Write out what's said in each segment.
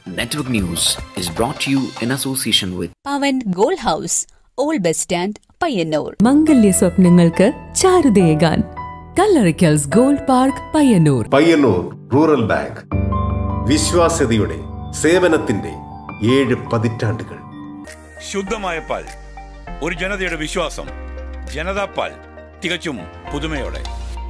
Network News is brought to you in association with Pavan goal house old bus stand Payyanur മംഗല്യ സ്വപ്നങ്ങൾക്ക് ചാരുതയേകാൻ Kallarikkals gold park Payyanur Payyanur rural bank വിശ്വാസ്യതയുടെ സേവനത്തിന്റെ ഏഴ് പതിറ്റാണ്ടുകൾ ശുദ്ധമായ പാൽ ഒരു ജനതയുടെ വിശ്വാസം ജനതാ പാൽ തികച്ചും പുതുമയോടെ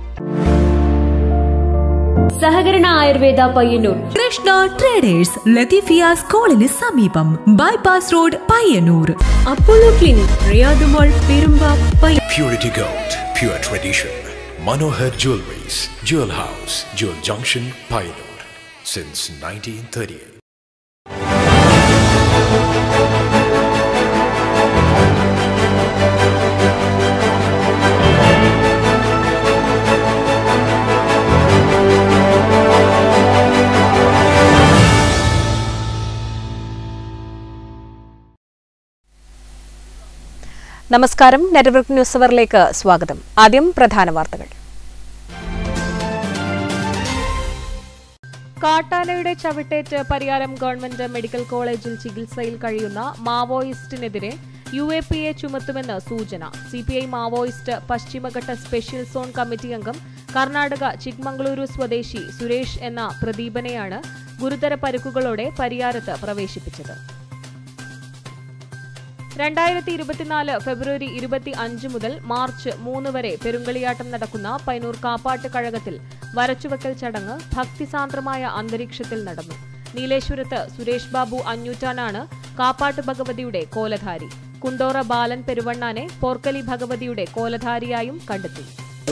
സഹകരണ ആയുർവേദ പയ്യന്നൂർ കൃഷ്ണ ട്രേഡേഴ്സ് ലത്തീഫിയ സ്കൂളിന് സമീപം bypass road Payyanur Apollo clinic റിയാദുമോൾ പെരുമ്പ പയ്യ Purity Gold, pure tradition. Manohar Jewelries, Jewel House, Jewel Junction, Pioneer. Since 1938. നമസ്കാരം നെറ്റ്വർക്ക് ന്യൂസ് അവറിലേക്ക് സ്വാഗതം ആദ്യം പ്രധാന വാർത്തകൾ കാട്ടാനയുടെ ചവിട്ടേറ്റ് പരിയാരം ഗവൺമെന്റ് മെഡിക്കൽ കോളേജിൽ ചികിത്സയിൽ കഴിയുന്ന മാവോയിസ്റ്റിനെതിരെ യു എ പി എ ചുമത്തുമെന്ന് സൂചന സിപിഐ മാവോയിസ്റ്റ് പശ്ചിമഘട്ട സ്പെഷ്യൽ സോൺ കമ്മിറ്റി അംഗം കർണാടക ചിക്മംഗളൂരു സ്വദേശി സുരേഷ് എന്ന പ്രദീപനെയാണ് ഗുരുതര പരുക്കുകളോടെ പരിയാരത്ത് പ്രവേശിപ്പിച്ചത് രണ്ടായിരത്തി ഇരുപത്തിനാല് ഫെബ്രുവരി ഇരുപത്തി അഞ്ച് മുതൽ മാർച്ച് മൂന്ന് വരെ പെരുങ്കളിയാട്ടം നടക്കുന്ന പൈനൂർ കാപ്പാട്ട് കഴകത്തിൽ വരച്ചുവെക്കൽ ചടങ്ങ് ഭക്തിസാന്ദ്രമായ അന്തരീക്ഷത്തിൽ നടന്നു നീലേശ്വരത്ത് സുരേഷ് ബാബു അഞ്ഞൂറ്റാനാണ് കാപ്പാട്ട് ഭഗവതിയുടെ കോലധാരി കുണ്ടോറ ബാലൻ പെരുവണ്ണാനെ പോർക്കലി ഭഗവതിയുടെ കോലധാരിയായും കണ്ടെത്തി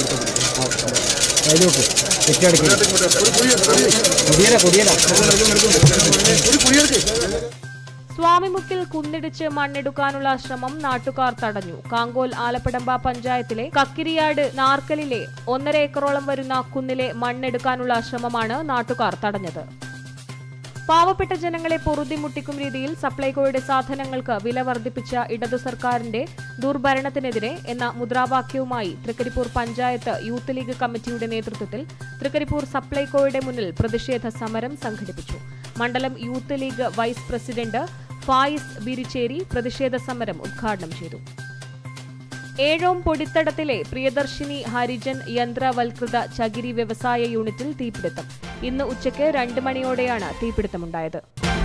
സ്വാമിമുക്കിൽ കുന്നിടിച്ച് മണ്ണെടുക്കാനുള്ള ശ്രമം നാട്ടുകാർ തടഞ്ഞു കാങ്കോൽ ആലപ്പടമ്പ പഞ്ചായത്തിലെ കക്കിരിയാട് നാർക്കലിലെ ഒന്നര ഏക്കറോളം വരുന്ന കുന്നിലെ മണ്ണെടുക്കാനുള്ള ശ്രമമാണ് നാട്ടുകാർ തടഞ്ഞത് പാവപ്പെട്ട ജനങ്ങളെ പൊറുതിമുട്ടിക്കും രീതിയിൽ സപ്ലൈകോയുടെ സാധനങ്ങൾക്ക് വില വർദ്ധിപ്പിച്ച ഇടതു സർക്കാരിന്റെ ദുർഭരണത്തിനെതിരെ എന്ന മുദ്രാവാക്യവുമായി തൃക്കരിപ്പൂർ പഞ്ചായത്ത് യൂത്ത് ലീഗ് കമ്മിറ്റിയുടെ നേതൃത്വത്തിൽ തൃക്കരിപ്പൂർ സപ്ലൈകോയുടെ മുന്നിൽ പ്രതിഷേധ സമരം സംഘടിപ്പിച്ചു മണ്ഡലം youth league vice president Fayis Biricheri പ്രതിഷേധ സമരം ഉദ്ഘാടനം ചെയ്തു ഏഴോം പൊടിത്തടത്തിലെ പ്രിയദർശിനി ഹരിജൻ യന്ത്രവൽകൃത ചകിരി വ്യവസായ യൂണിറ്റിൽ തീപിടുത്തം ഇന്ന് ഉച്ചയ്ക്ക് രണ്ട് മണിയോടെയാണ് തീപിടുത്തമുണ്ടായത്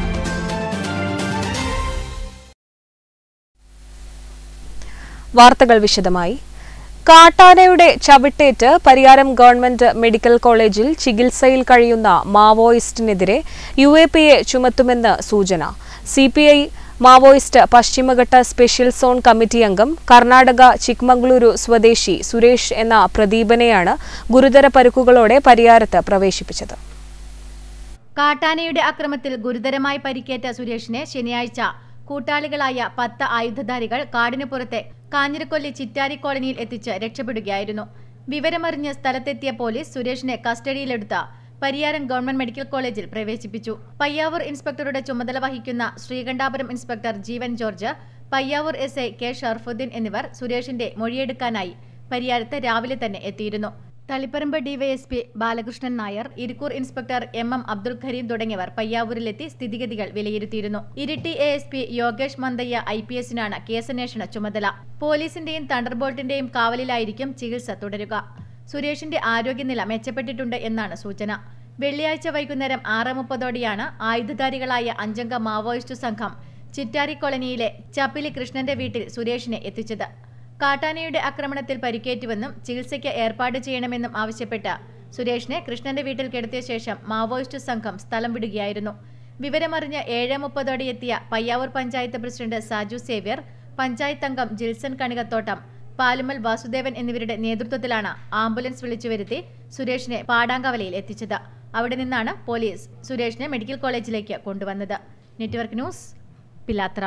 വാർത്തകൾ വിശദമായി കാട്ടാനയുടെ ചവിട്ടേറ്റ് പരിയാരം ഗവൺമെന്റ് മെഡിക്കൽ കോളേജിൽ ചികിത്സയിൽ കഴിയുന്ന മാവോയിസ്റ്റിനെതിരെ യു എ പി എ ചുമത്തുമെന്ന് സൂചന സിപിഐ മാവോയിസ്റ്റ് പശ്ചിമഘട്ട സ്പെഷ്യൽ സോൺ കമ്മിറ്റി അംഗം കർണാടക ചിക്മംഗളൂരു സ്വദേശി സുരേഷ് എന്ന പ്രദീപനെയാണ് ഗുരുതര പരുക്കുകളോടെ പരിയാരത്ത് പ്രവേശിപ്പിച്ചത് കാട്ടാനയുടെ അക്രമത്തിൽ ഗുരുതരമായി പരിക്കേറ്റ സുരേഷിനെ ശനിയാഴ്ച കൂട്ടാളികളായ പത്ത് ആയുധധാരികൾ കാടിനു പുറത്തെ കാഞ്ഞിരക്കൊല്ലി ചിറ്റാരി കോളനിയിൽ എത്തിച്ച് രക്ഷപ്പെടുകയായിരുന്നു വിവരമറിഞ്ഞ് സ്ഥലത്തെത്തിയ പോലീസ് സുരേഷിനെ കസ്റ്റഡിയിലെടുത്ത പരിയാരം ഗവൺമെന്റ് മെഡിക്കൽ കോളേജിൽ പ്രവേശിപ്പിച്ചു പയ്യാവൂർ ഇൻസ്പെക്ടറുടെ ചുമതല വഹിക്കുന്ന Sreekandapuram inspector Jeevan George Payyavoor S I K Sharafudheen എന്നിവർ സുരേഷിന്റെ മൊഴിയെടുക്കാനായി പരിയാരത്ത് രാവിലെ തന്നെ എത്തിയിരുന്നു Taliparamba DYSP Balakrishnan Nair Irikkur inspector M M Abdul Kareem തുടങ്ങിയവർ പയ്യാവൂരിലെത്തി സ്ഥിതിഗതികൾ വിലയിരുത്തിയിരുന്നു Iritty A S P Yogesh Mandaiah I P എസിനാണ് കേസന്വേഷണ ചുമതല പോലീസിന്റെയും തണ്ടർബോൾട്ടിന്റെയും കാവലിലായിരിക്കും ചികിത്സ തുടരുക സുരേഷിന്റെ ആരോഗ്യനില മെച്ചപ്പെട്ടിട്ടുണ്ട് എന്നാണ് സൂചന വെള്ളിയാഴ്ച വൈകുന്നേരം ആറ് മുപ്പതോടെയാണ് ആയുധധാരികളായ അഞ്ചംഗ മാവോയിസ്റ്റ് സംഘം ചിറ്റാരി കോളനിയിലെ ചപ്പിലി കൃഷ്ണന്റെ വീട്ടിൽ സുരേഷിനെ എത്തിച്ചത് കാട്ടാനയുടെ ആക്രമണത്തിൽ പരിക്കേറ്റുവെന്നും ചികിത്സയ്ക്ക് ഏർപ്പാട് ചെയ്യണമെന്നും ആവശ്യപ്പെട്ട് സുരേഷിനെ കൃഷ്ണന്റെ വീട്ടിൽ കിടത്തിയ ശേഷം മാവോയിസ്റ്റ് സംഘം സ്ഥലം വിടുകയായിരുന്നു വിവരമറിഞ്ഞ് ഏഴ് മുപ്പതോടെ എത്തിയ പയ്യാവൂർ പഞ്ചായത്ത് പ്രസിഡന്റ് സാജു സേവ്യർ പഞ്ചായത്ത് അംഗം ജിൽസൺ കണികത്തോട്ടം പാലുമൽ വാസുദേവൻ എന്നിവരുടെ നേതൃത്വത്തിലാണ് ആംബുലൻസ് വിളിച്ചു വരുത്തി സുരേഷിനെ പാടാങ്കവലയിൽ എത്തിച്ചത് അവിടെ നിന്നാണ് പോലീസ് സുരേഷിനെ മെഡിക്കൽ കോളേജിലേക്ക് കൊണ്ടുവന്നത് നെറ്റ്വർക്ക് ന്യൂസ് പിലാത്ര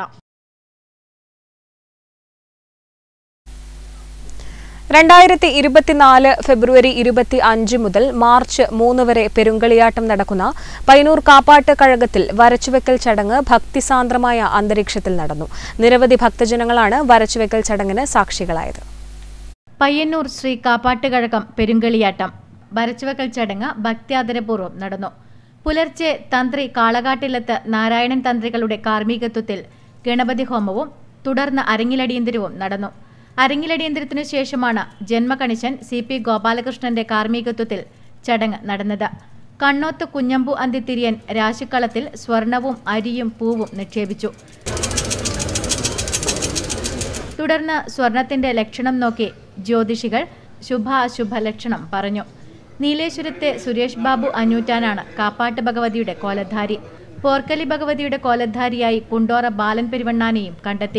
രണ്ടായിരത്തി ഇരുപത്തിനാല് ഫെബ്രുവരി ഇരുപത്തി അഞ്ച് മുതൽ മാർച്ച് മൂന്ന് വരെ പെരുങ്കളിയാട്ടം നടക്കുന്ന പൈനൂർ കാപ്പാട്ട് കഴകത്തിൽ വരച്ചുവെക്കൽ ചടങ്ങ് ഭക്തിസാന്ദ്രമായ അന്തരീക്ഷത്തിൽ നടന്നു നിരവധി ഭക്തജനങ്ങളാണ് വരച്ചുവെക്കൽ ചടങ്ങിന് സാക്ഷികളായത് പയ്യന്നൂർ ശ്രീ കാപ്പാട്ടുകഴകം പെരുങ്കളിയാട്ടം വരച്ചുവെക്കൽ ചടങ്ങ് ഭക്ത്യാദരപൂർവ്വം നടന്നു പുലർച്ചെ തന്ത്രി കാളകാട്ടിലത്ത് നാരായണൻ തന്ത്രികളുടെ കാർമ്മികത്വത്തിൽ ഗണപതി ഹോമവും തുടർന്ന് അരങ്ങിലടിയന്തരവും നടന്നു അരങ്ങിലടിയന്തരത്തിനു ശേഷമാണ് ജന്മകണിശൻ സി പി ഗോപാലകൃഷ്ണന്റെ കാർമ്മികത്വത്തിൽ ചടങ്ങ് നടന്നത് കണ്ണോത്ത് കുഞ്ഞമ്പു അന്തിത്തിരിയൻ രാശിക്കളത്തിൽ സ്വർണവും അരിയും പൂവും നിക്ഷേപിച്ചു തുടർന്ന് സ്വർണത്തിന്റെ ലക്ഷണം നോക്കി ജ്യോതിഷികൾ ശുഭാശുഭ ലക്ഷണം പറഞ്ഞു നീലേശ്വരത്തെ സുരേഷ് ബാബു അഞ്ഞൂറ്റാനാണ് കാപ്പാട്ട് ഭഗവതിയുടെ കോലധാരി പോർക്കലി ഭഗവതിയുടെ കോലധാരിയായി കുണ്ടോറ ബാലൻ പെരുവണ്ണാനെയും കണ്ടെത്തി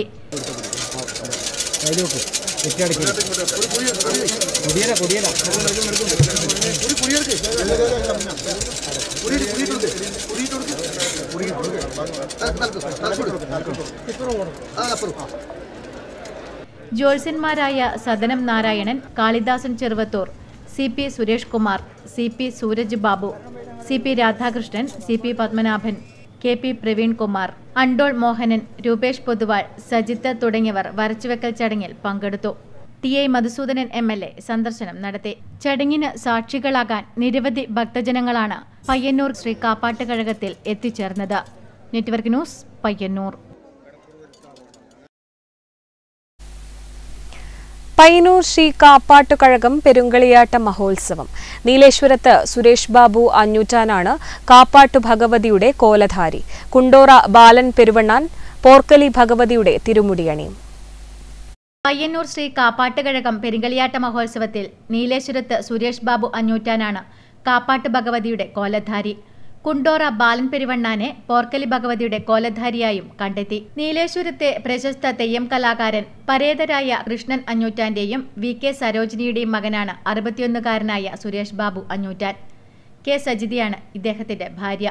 ജ്യോത്സ്യന്മാരായ Sadanam Narayanan Kalidasan Cheruvathur C P Suresh Kumar C P Sooraj Babu C P Radhakrishnan C P Padmanabhan K P Praveen Kumar Andol Mohanan Rupesh Poduval Sajith തുടങ്ങിയവർ വരച്ചുവെക്കൽ ചടങ്ങിൽ പങ്കെടുത്തു T I Madhusoodanan M L A സന്ദർശനം നടത്തി ചടങ്ങിന് സാക്ഷികളാകാൻ നിരവധി ഭക്തജനങ്ങളാണ് പയ്യന്നൂർ ശ്രീ കാപ്പാട്ട് കഴകത്തിൽ എത്തിച്ചേർന്നത് നെറ്റ്വർക്ക് ന്യൂസ് പയ്യന്നൂർ പയ്യന്നൂർ ശ്രീ കാപ്പാട്ടുകഴകം പെരുങ്കളിയാട്ട മഹോത്സവം നീലേശ്വരത്ത് സുരേഷ് ബാബു അഞ്ഞൂറ്റാനാണ് കാപ്പാട്ടു ഭഗവതിയുടെ കോലധാരി കുണ്ടോറ ബാലൻ പെരുവണ്ണാൻ പോർക്കലി ഭഗവതിയുടെ തിരുമുടിയണിയും പയ്യന്നൂർ ശ്രീ കാപ്പാട്ടുകഴകം പെരുങ്കളിയാട്ട മഹോത്സവത്തിൽ നീലേശ്വരത്ത് സുരേഷ് ബാബു അഞ്ഞൂറ്റാനാണ് കാപ്പാട്ട് ഭഗവതിയുടെ കോലധാരി കുണ്ടോറ ബാലൻ പെരുവണ്ണാനെ പോർക്കലി ഭഗവതിയുടെ കോലധാരിയായും കണ്ടെത്തി നീലേശ്വരത്തെ പ്രശസ്ത തെയ്യം കലാകാരൻ പരേതരായ കൃഷ്ണൻ അഞ്ഞൂറ്റാന്റെയും വി കെ സരോജിനിയുടെയും മകനാണ് അറുപത്തിയൊന്നുകാരനായ സുരേഷ് ബാബു അഞ്ഞൂറ്റാൻ കെ സജിതിയാണ് ഇദ്ദേഹത്തിന്റെ ഭാര്യ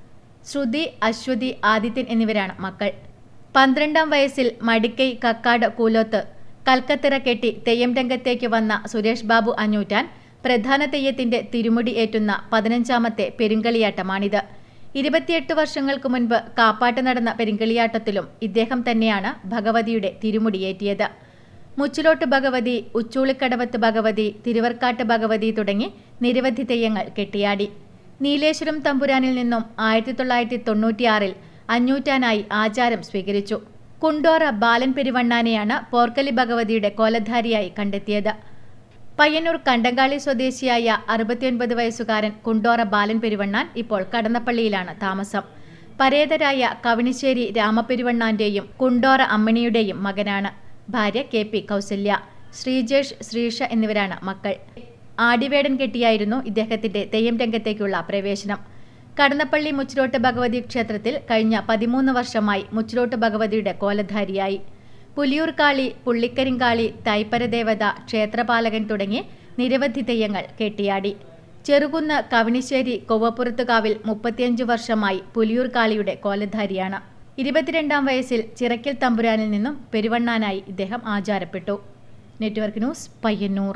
ശ്രുതി അശ്വതി ആദിത്യൻ എന്നിവരാണ് മക്കൾ പന്ത്രണ്ടാം വയസ്സിൽ മടിക്കൈ കക്കാട് കൂലോത്ത് കൽക്കത്തിറ കെട്ടി തെയ്യം രംഗത്തേക്ക് വന്ന സുരേഷ് ബാബു അഞ്ഞൂറ്റാൻ പ്രധാന തെയ്യത്തിന്റെ തിരുമുടി ഏറ്റുന്ന പതിനഞ്ചാമത്തെ പെരുങ്കളിയാട്ടമാണിത് ഇരുപത്തിയെട്ട് വർഷങ്ങൾക്ക് മുൻപ് കാപ്പാട്ട് നടന്ന പെരുങ്കളിയാട്ടത്തിലും ഇദ്ദേഹം തന്നെയാണ് ഭഗവതിയുടെ തിരുമുടിയേറ്റിയത് മുച്ചിലോട്ട് ഭഗവതി ഉച്ചൂളിക്കടവത്ത് ഭഗവതി തിരുവർക്കാട്ട് ഭഗവതി തുടങ്ങി നിരവധി തെയ്യങ്ങൾ കെട്ടിയാടി നീലേശ്വരം തമ്പുരാനിൽ നിന്നും ആയിരത്തി തൊള്ളായിരത്തി തൊണ്ണൂറ്റിയാറിൽ അഞ്ഞൂറ്റാനായി ആചാരം സ്വീകരിച്ചു കുണ്ടോറ ബാലൻ പെരുവണ്ണാനെയാണ് പോർക്കലി ഭഗവതിയുടെ കോലധാരിയായി കണ്ടെത്തിയത് പയ്യന്നൂർ കണ്ടങ്കാളി സ്വദേശിയായ അറുപത്തിയൊൻപത് വയസ്സുകാരൻ കുണ്ടോറ ബാലൻ പെരുവണ്ണാൻ ഇപ്പോൾ കടന്നപ്പള്ളിയിലാണ് താമസം പരേതരായ കവണിശ്ശേരി രാമപെരുവണ്ണാന്റെയും കുണ്ടോറ അമ്മിണിയുടെയും മകനാണ് ഭാര്യ കെ പി കൗസല്യ ശ്രീജേഷ് ശ്രീഷ എന്നിവരാണ് മക്കൾ ആടിവേടൻ കെട്ടിയായിരുന്നു ഇദ്ദേഹത്തിന്റെ തെയ്യം രംഗത്തേക്കുള്ള പ്രവേശനം കടന്നപ്പള്ളി മുച്ചിലോട്ട് ഭഗവതി ക്ഷേത്രത്തിൽ കഴിഞ്ഞ പതിമൂന്ന് വർഷമായി മുച്ചിലോട്ട് ഭഗവതിയുടെ കോലധാരിയായി പുലിയൂർ കാളി പുള്ളിക്കരിങ്കാളി തൈപ്പരദേവത ക്ഷേത്രപാലകൻ തുടങ്ങി നിരവധി തെയ്യങ്ങൾ കെട്ടിയാടി ചെറുകുന്ന് കവണിശ്ശേരി കൊവ്വപ്പുറത്തുകാവിൽ മുപ്പത്തിയഞ്ചു വർഷമായി പുലിയൂർ കാളിയുടെ കോലധാരിയാണ് ഇരുപത്തിരണ്ടാം വയസ്സിൽ ചിറക്കൽ തമ്പുരാനിൽ നിന്നും പെരുവണ്ണാനായി ഇദ്ദേഹം ആചാരപ്പെട്ടു നെറ്റ്വർക്ക് ന്യൂസ് പയ്യന്നൂർ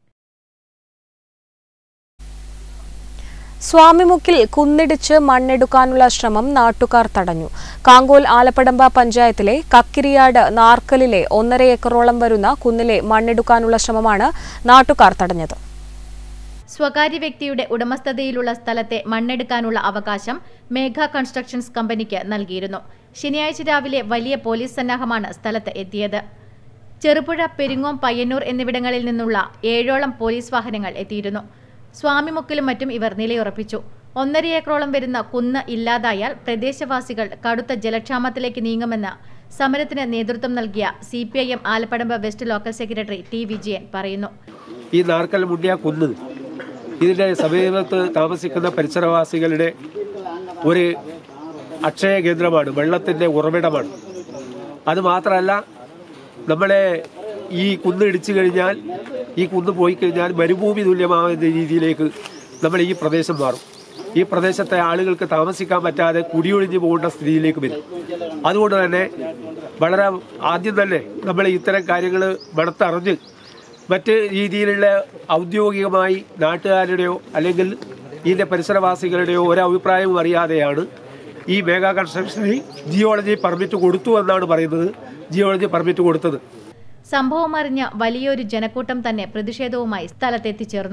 സ്വാമിമുക്കിൽ കുന്നിടിച്ച് മണ്ണെടുക്കാനുള്ള ശ്രമം നാട്ടുകാർ തടഞ്ഞു കാങ്കോൽ ആലപ്പടമ്പ പഞ്ചായത്തിലെ കക്കിരിയാട് നാർക്കലിലെ ഒന്നര ഏക്കറോളം വരുന്ന കുന്നിലെ മണ്ണെടുക്കാനുള്ള ശ്രമമാണ് നാട്ടുകാർ തടഞ്ഞത് സ്വകാര്യ വ്യക്തിയുടെ ഉടമസ്ഥതയിലുള്ള സ്ഥലത്തെ മണ്ണെടുക്കാനുള്ള അവകാശം മേഘ കൺസ്ട്രക്ഷൻസ് കമ്പനിക്ക് നൽകിയിരുന്നു ശനിയാഴ്ച രാവിലെ വലിയ പോലീസ് സന്നാഹമാണ് സ്ഥലത്ത് എത്തിയത് ചെറുപുഴ പെരിങ്ങോം പയ്യന്നൂർ എന്നിവിടങ്ങളിൽ നിന്നുള്ള ഏഴോളം പോലീസ് വാഹനങ്ങൾ എത്തിയിരുന്നു സ്വാമിമുക്കിലും മറ്റും ഇവർ നിലയുറപ്പിച്ചു ഒന്നര ഏക്കറോളം വരുന്ന കുന്ന് ഇല്ലാതായാൽ പ്രദേശവാസികൾ കടുത്ത ജലക്ഷാമത്തിലേക്ക് നീങ്ങുമെന്ന് സമരത്തിന് നേതൃത്വം നൽകിയ C P I M Alappadamba west local secretary T Vijayan പറയുന്നു ഈ നാർക്കൽ മുണ്ടിയ കുന്ന് ഇതിൻ്റെ സമീപത്ത് താമസിക്കുന്ന പരിസരവാസികളുടെ ഒരു അക്ഷയ കേന്ദ്രമാണ് വെള്ളത്തിൻ്റെ ഉറവിടമാണ് അത് മാത്രമല്ല നമ്മളെ ഈ കുന്ന് ഇടിച്ചു കഴിഞ്ഞാൽ ഈ കുന്ന് പോയി കഴിഞ്ഞാൽ മരുഭൂമി തുല്യമാവുന്ന രീതിയിലേക്ക് നമ്മൾ ഈ പ്രദേശം മാറും ഈ പ്രദേശത്തെ ആളുകൾക്ക് താമസിക്കാൻ പറ്റാതെ കുടിയൊഴിഞ്ഞു പോകേണ്ട സ്ഥിതിയിലേക്ക് വരും അതുകൊണ്ട് തന്നെ വളരെ ആദ്യം തന്നെ നമ്മൾ ഇത്തരം കാര്യങ്ങൾ മണത്തറിഞ്ഞ് മറ്റ് രീതിയിലുള്ള ഔദ്യോഗികമായി നാട്ടുകാരുടെയോ അല്ലെങ്കിൽ ഇതിൻ്റെ പരിസരവാസികളുടെയോ ഒരഭിപ്രായവും അറിയാതെയാണ് ഈ മേഘാ കൺസ്ട്രക്ഷനിൽ ജിയോളജി പെർമിറ്റ് കൊടുത്തു എന്നാണ് പറയുന്നത് ജിയോളജി പെർമിറ്റ് കൊടുത്തത് സംഭവം അറിഞ്ഞ വലിയൊരു ജനക്കൂട്ടം തന്നെ പ്രതിഷേധവുമായി സ്ഥലത്തെത്തിച്ചേർന്നു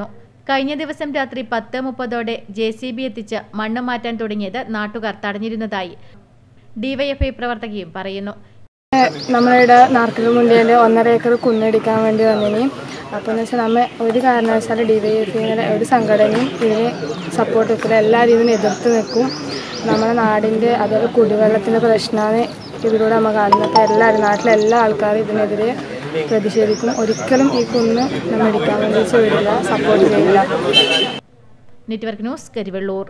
കഴിഞ്ഞ ദിവസം രാത്രി പത്ത് മുപ്പതോടെ ജെ സി ബി എത്തിച്ച് മണ്ണ് മാറ്റാൻ തുടങ്ങിയത് നാട്ടുകാർ തടഞ്ഞിരുന്നതായി ഡിവൈഎഫ്ഐ പ്രവർത്തകയും പറയുന്നു നമ്മളിവിടെ നാർക്കൽ മുണ്ടിയിൽ ഒന്നര ഏക്കർ കുന്നിടിക്കാൻ വേണ്ടി വന്നിനി അപ്പോൾ എന്ന് വെച്ചാൽ നമ്മൾ ഒരു കാരണവശാലും ഡി വൈ എഫ് ഇങ്ങനെ ഒരു സംഘടനയും ഇതിന് സപ്പോർട്ട് നിൽക്കില്ല എല്ലാവരും ഇതിനെ എതിർത്ത് നിൽക്കും നമ്മുടെ നാടിൻ്റെ അതുപോലെ കുടിവെള്ളത്തിൻ്റെ പ്രശ്നമാണ് ഇതിലൂടെ നമ്മൾ കാണുന്നത് അപ്പോൾ എല്ലാവരും നാട്ടിലെ എല്ലാ ആൾക്കാരും ഇതിനെതിരെ പ്രതിഷേധിക്കും ഒരിക്കലും ഈ കുന്ന് നമ്മൾ ഇടിക്കാൻ വേണ്ടി ചെയ്യില്ല സപ്പോർട്ട് ചെയ്യില്ല നെറ്റ്വർക്ക് ന്യൂസ് കരിവെള്ളൂർ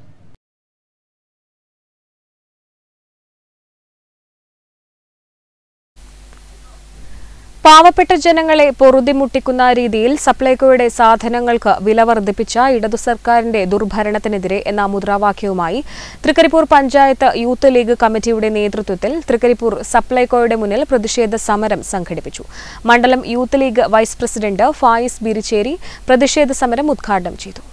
പാവപ്പെട്ട ജനങ്ങളെ പൊറുതിമുട്ടിക്കുന്ന രീതിയിൽ സപ്ലൈകോയുടെ സാധനങ്ങൾക്ക് വില വർദ്ധിപ്പിച്ച ഇടതു സർക്കാരിന്റെ ദുർഭരണത്തിനെതിരെ എന്ന മുദ്രാവാക്യവുമായി തൃക്കരിപ്പൂർ പഞ്ചായത്ത് യൂത്ത് ലീഗ് കമ്മിറ്റിയുടെ നേതൃത്വത്തിൽ തൃക്കരിപ്പൂർ സപ്ലൈകോയുടെ മുന്നിൽ പ്രതിഷേധ സമരം സംഘടിപ്പിച്ചു മണ്ഡലം youth league vice president Fayis Biricheri പ്രതിഷേധ സമരം ഉദ്ഘാടനം ചെയ്തു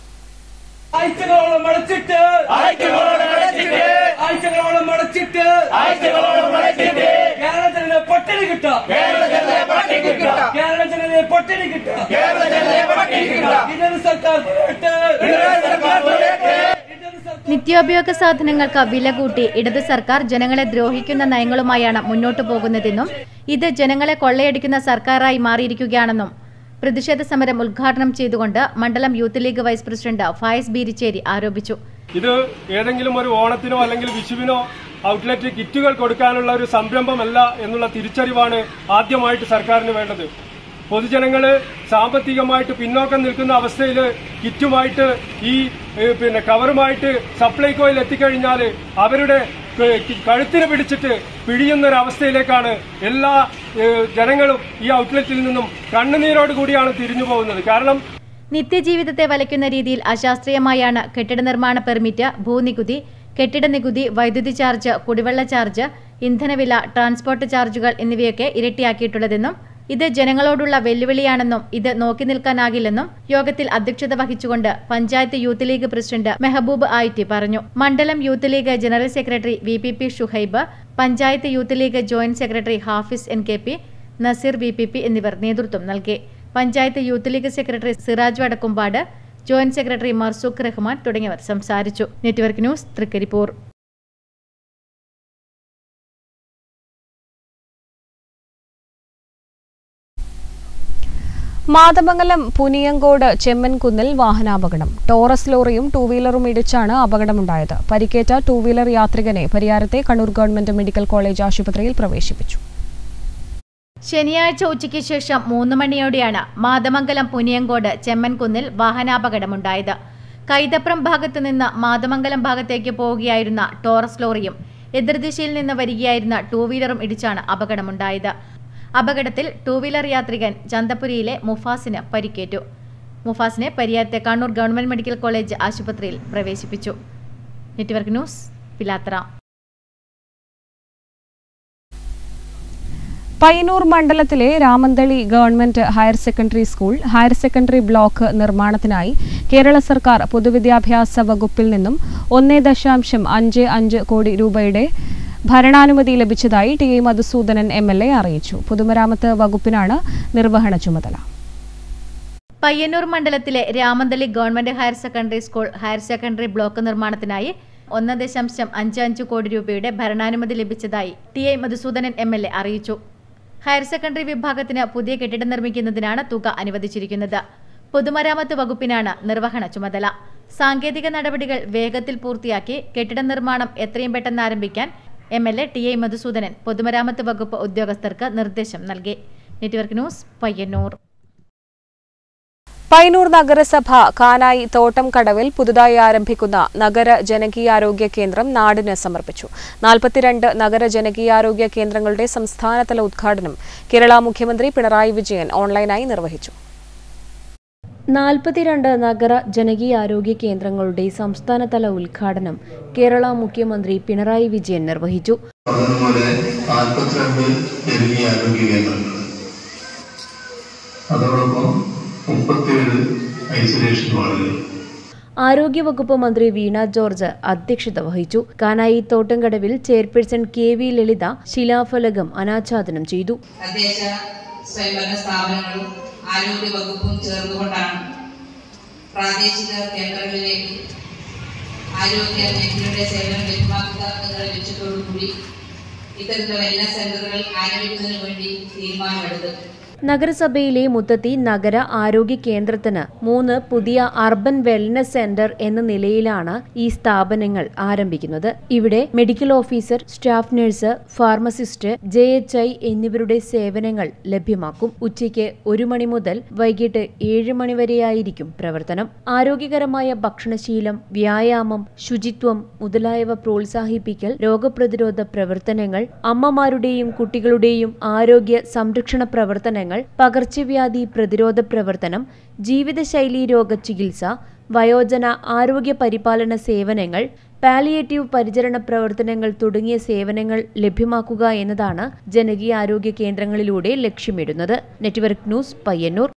ആഴ്ചകളോളം അടച്ചിട്ട് ആഴ്ചകളോളം അടച്ചിട്ട് ആഴ്ചകളോളം അടച്ചിട്ട് ആഴ്ചകളോളം അടച്ചിട്ട് കേരള ജനതയെ പട്ടിണി കിട്ടാം കേരള ജനതയെ പട്ടിണി കിട്ടാം കേരള ജനതയെ പട്ടിണി കിട്ടാം കേരള ജനതയെ പട്ടിണി കിട്ടാം ഇടത് സർക്കാർ തൊഴിലിട്ട് ഇടത് സർക്കാർ തൊഴിലിട്ട് നിത്യോപയോഗ സാധനങ്ങൾക്ക് വില കൂട്ടി ഇടത് സർക്കാർ ജനങ്ങളെ ദ്രോഹിക്കുന്ന നയങ്ങളുമായാണ് മുന്നോട്ടു പോകുന്നതെന്നും ഇത് ജനങ്ങളെ കൊള്ളയടിക്കുന്ന സർക്കാരായി മാറിയിരിക്കുകയാണെന്നും പ്രതിഷേധ സമരം ഉദ്ഘാടനം ചെയ്തുകൊണ്ട് മണ്ഡലം youth league vice president Fayis Biricheri ആരോപിച്ചു ഇത് ഏതെങ്കിലും ഒരു ഓണത്തിനോ അല്ലെങ്കിൽ വിഷുവിനോ ഔട്ട്ലെറ്റ് കിറ്റുകൾ കൊടുക്കാനുള്ള ഒരു സംരംഭമല്ല എന്നുള്ള തിരിച്ചറിവാണ് ആദ്യമായിട്ട് സർക്കാരിന് വേണ്ടത് പൊതുജനങ്ങള് സാമ്പത്തികമായിട്ട് പിന്നോക്കം നിൽക്കുന്ന അവസ്ഥയിൽ കിറ്റുമായിട്ട് ഈ ഏഹ്, പിന്നെ കവറുമായിട്ട് സപ്ലൈകോയിൽ എത്തിക്കഴിഞ്ഞാൽ അവരുടെ ക- കഴുത്തിന് പിടിച്ചിട്ട് പിഴിയുന്ന ഒരു അവസ്ഥയിലേക്കാണ് എല്ലാ ഏഹ്, ജനങ്ങളും ഈ ഔട്ട്ലെറ്റിൽ നിന്നും കണ്ണുനീരോട് കൂടിയാണ് തിരിഞ്ഞു പോകുന്നത് കാരണം നിത്യജീവിതത്തെ വലയ്ക്കുന്ന രീതിയിൽ അശാസ്ത്രീയമായാണ് കെട്ടിട നിർമ്മാണ പെർമിറ്റ് ഭൂനികുതി കെട്ടിട നികുതി വൈദ്യുതി ചാർജ് കുടിവെള്ള ചാർജ് ഇന്ധനവില ട്രാൻസ്പോർട്ട് ചാർജുകൾ എന്നിവയൊക്കെ ഇരട്ടിയാക്കിയിട്ടുള്ളതെന്നും ഇത് ജനങ്ങളോടുള്ള വെല്ലുവിളിയാണെന്നും ഇത് നോക്കി നിൽക്കാനാകില്ലെന്നും യോഗത്തിൽ അധ്യക്ഷത വഹിച്ചുകൊണ്ട് panchayat youth League president Mehboob Ayitti പറഞ്ഞു മണ്ഡലം youth League general secretary V P P Shuhaib panchayat youth League joint secretary Hafis N K P Naseer V P P എന്നിവർ നേതൃത്വം നൽകി panchayat youth League secretary Siraj Vadakkumpad joint secretary Marzook Rahman തുടങ്ങിയവർ സംസാരിച്ചു നെറ്റ്വർക്ക് ന്യൂസ് തൃക്കരിപ്പൂർ മാതമംഗലം പുനിയങ്കോട് ചെമ്മൻകുന്നിൽ വാഹനാപകടം ടോറസ് ലോറിയും ടൂ വീലറും ഇടിച്ചാണ് അപകടമുണ്ടായത് പരിക്കേറ്റ ടൂ വീലർ യാത്രികനെ പരിയാരത്തെ കണ്ണൂർ ഗവൺമെന്റ് മെഡിക്കൽ കോളേജ് ആശുപത്രിയിൽ പ്രവേശിപ്പിച്ചു ശനിയാഴ്ച ഉച്ചയ്ക്ക് ശേഷം മൂന്ന് മണിയോടെയാണ് മാതമംഗലം പുനിയങ്കോട് ചെമ്മൻകുന്നിൽ വാഹനാപകടമുണ്ടായത് കൈതപ്രം ഭാഗത്തു നിന്ന് മാതമംഗലം ഭാഗത്തേക്ക് പോവുകയായിരുന്ന ടോറസ് ലോറിയും എതിർദിശയിൽ നിന്ന് വരികയായിരുന്ന ടൂ വീലറും ഇടിച്ചാണ് അപകടമുണ്ടായത് അപകടത്തിൽ ടൂ വീലർ യാത്രികൻ ചന്തപുരിയിലെ മുഫാസിന് പരിക്കേറ്റു മുഫാസിനെ പരിയാരത്തെ കണ്ണൂർ ഗവൺമെന്റ് മെഡിക്കൽ കോളേജ് ആശുപത്രിയിൽ പ്രവേശിപ്പിച്ചു നെറ്റ്വർക്ക് ന്യൂസ് പിലാത്ര പയ്യന്നൂർ മണ്ഡലത്തിലെ Ramanthali government higher secondary school higher secondary block നിർമ്മാണത്തിനായി കേരള സർക്കാർ പൊതുവിദ്യാഭ്യാസ വകുപ്പിൽ നിന്നും ഒന്നേ ദശാംശം അഞ്ച് അഞ്ച് കോടി രൂപയുടെ ഭരണാനുമതി ലഭിച്ചതായി T A Madhusoodanan M L A അറിയിച്ചു പൊതുമരാമത്ത് വകുപ്പിനാണ് നിർവഹണ ചുമതല പയ്യന്നൂർ മണ്ഡലത്തിലെ Ramanthali government higher secondary school higher secondary block നിർമ്മാണത്തിനായി ഒന്ന് ദശാംശം അഞ്ച് അഞ്ച് കോടി രൂപയുടെ ഭരണാനുമതി ലഭിച്ചതായി T I Madhusoodanan M L A അറിയിച്ചു ഹയർ സെക്കൻഡറി വിഭാഗത്തിന് പുതിയ കെട്ടിടം നിർമ്മിക്കുന്നതിനാണ് തുക അനുവദിച്ചിരിക്കുന്നത് പൊതുമരാമത്ത് വകുപ്പിനാണ് നിർവഹണ ചുമതല സാങ്കേതിക നടപടികൾ വേഗത്തിൽ പൂർത്തിയാക്കി കെട്ടിട നിർമ്മാണം എത്രയും പെട്ടെന്ന് ആരംഭിക്കാൻ M L A T I Madhusoodanan പൊതുമരാമത്ത് വകുപ്പ് ഉദ്യോഗസ്ഥർക്ക് നിർദ്ദേശം നൽകി നെറ്റ്വർക്ക് ന്യൂസ് പയ്യന്നൂർ പയ്യന്നൂർ നഗരസഭ കാനായി തോട്ടം കടവിൽ പുതുതായി ആരംഭിക്കുന്ന നഗര ജനകീയാരോഗ്യ കേന്ദ്രം നാടിന് സമർപ്പിച്ചു നാൽപ്പത്തിരണ്ട് നഗര ജനകീയാരോഗ്യ കേന്ദ്രങ്ങളുടെ സംസ്ഥാനതല ഉദ്ഘാടനം കേരള മുഖ്യമന്ത്രി പിണറായി വിജയൻ ഓൺലൈനായി നിർവഹിച്ചു നാൽപ്പത്തിരണ്ട് നഗര ജനകീയാരോഗ്യ കേന്ദ്രങ്ങളുടെ സംസ്ഥാനതല ഉദ്ഘാടനം കേരള മുഖ്യമന്ത്രി പിണറായി വിജയൻ നിർവഹിച്ചു പറഞ്ഞതുപോലെ നാൽപ്പത്തിരണ്ട് ജനകീയ ആരോഗ്യ കേന്ദ്രങ്ങൾ അതോടൊപ്പം മുപ്പത്തിയേഴ് ഐസൊലേഷൻ വാർഡുകൾ ആരോഗ്യവകുപ്പ് മന്ത്രി വീണ ജോർജ് അധ്യക്ഷത വഹിച്ചു കാനായി തോട്ടംകടവിൽ ചെയർപേഴ്സൺ കെ വി ലളിത ശിലാഫലകം അനാച്ഛാദനം ചെയ്തു തദ്ദേശ സ്വയംഭരണ സ്ഥാപനങ്ങളും ആരോഗ്യ വകുപ്പും ചേർന്നുകൊണ്ടാണ് പ്രാദേശിക കേന്ദ്രങ്ങളിലേക്ക് ആരോഗ്യ മേഖലയുടെ സേവനം ലഭ്യമാക്കുക എന്ന ലക്ഷ്യത്തോടുകൂടി ഇത്തരത്തിലുള്ള എല്ലാ സെന്ററുകൾ ആരംഭിക്കുന്നതിന് വേണ്ടി തീരുമാനമെടുത്തു നഗരസഭയിലെ മുത്തത്തി നഗര ആരോഗ്യ കേന്ദ്രത്തിന് മൂന്ന് പുതിയ അർബൻ വെൽനസ് സെന്റർ എന്ന നിലയിലാണ് ഈ സ്ഥാപനങ്ങൾ ആരംഭിക്കുന്നത് ഇവിടെ medical officer staff nurse pharmacist J H I എന്നിവരുടെ സേവനങ്ങൾ ലഭ്യമാക്കും ഉച്ചയ്ക്ക് ഒരു മണി മുതൽ വൈകിട്ട് ഏഴ് മണി വരെയായിരിക്കും പ്രവർത്തനം ആരോഗ്യകരമായ ഭക്ഷണശീലം വ്യായാമം ശുചിത്വം മുതലായവ പ്രോത്സാഹിപ്പിക്കൽ രോഗപ്രതിരോധ പ്രവർത്തനങ്ങൾ അമ്മമാരുടെയും കുട്ടികളുടെയും ആരോഗ്യ സംരക്ഷണ പ്രവർത്തനങ്ങൾ പകർച്ചവ്യാധി പ്രതിരോധ പ്രവർത്തനം ജീവിതശൈലീ രോഗ ചികിത്സ വയോജന ആരോഗ്യ പരിപാലന സേവനങ്ങൾ പാലിയേറ്റീവ് പരിചരണ പ്രവർത്തനങ്ങൾ തുടങ്ങിയ സേവനങ്ങൾ ലഭ്യമാക്കുക എന്നതാണ് ജനകീയ ആരോഗ്യ കേന്ദ്രങ്ങളിലൂടെ ലക്ഷ്യമിടുന്നത് നെറ്റ്വർക്ക് ന്യൂസ് പയ്യന്നൂർ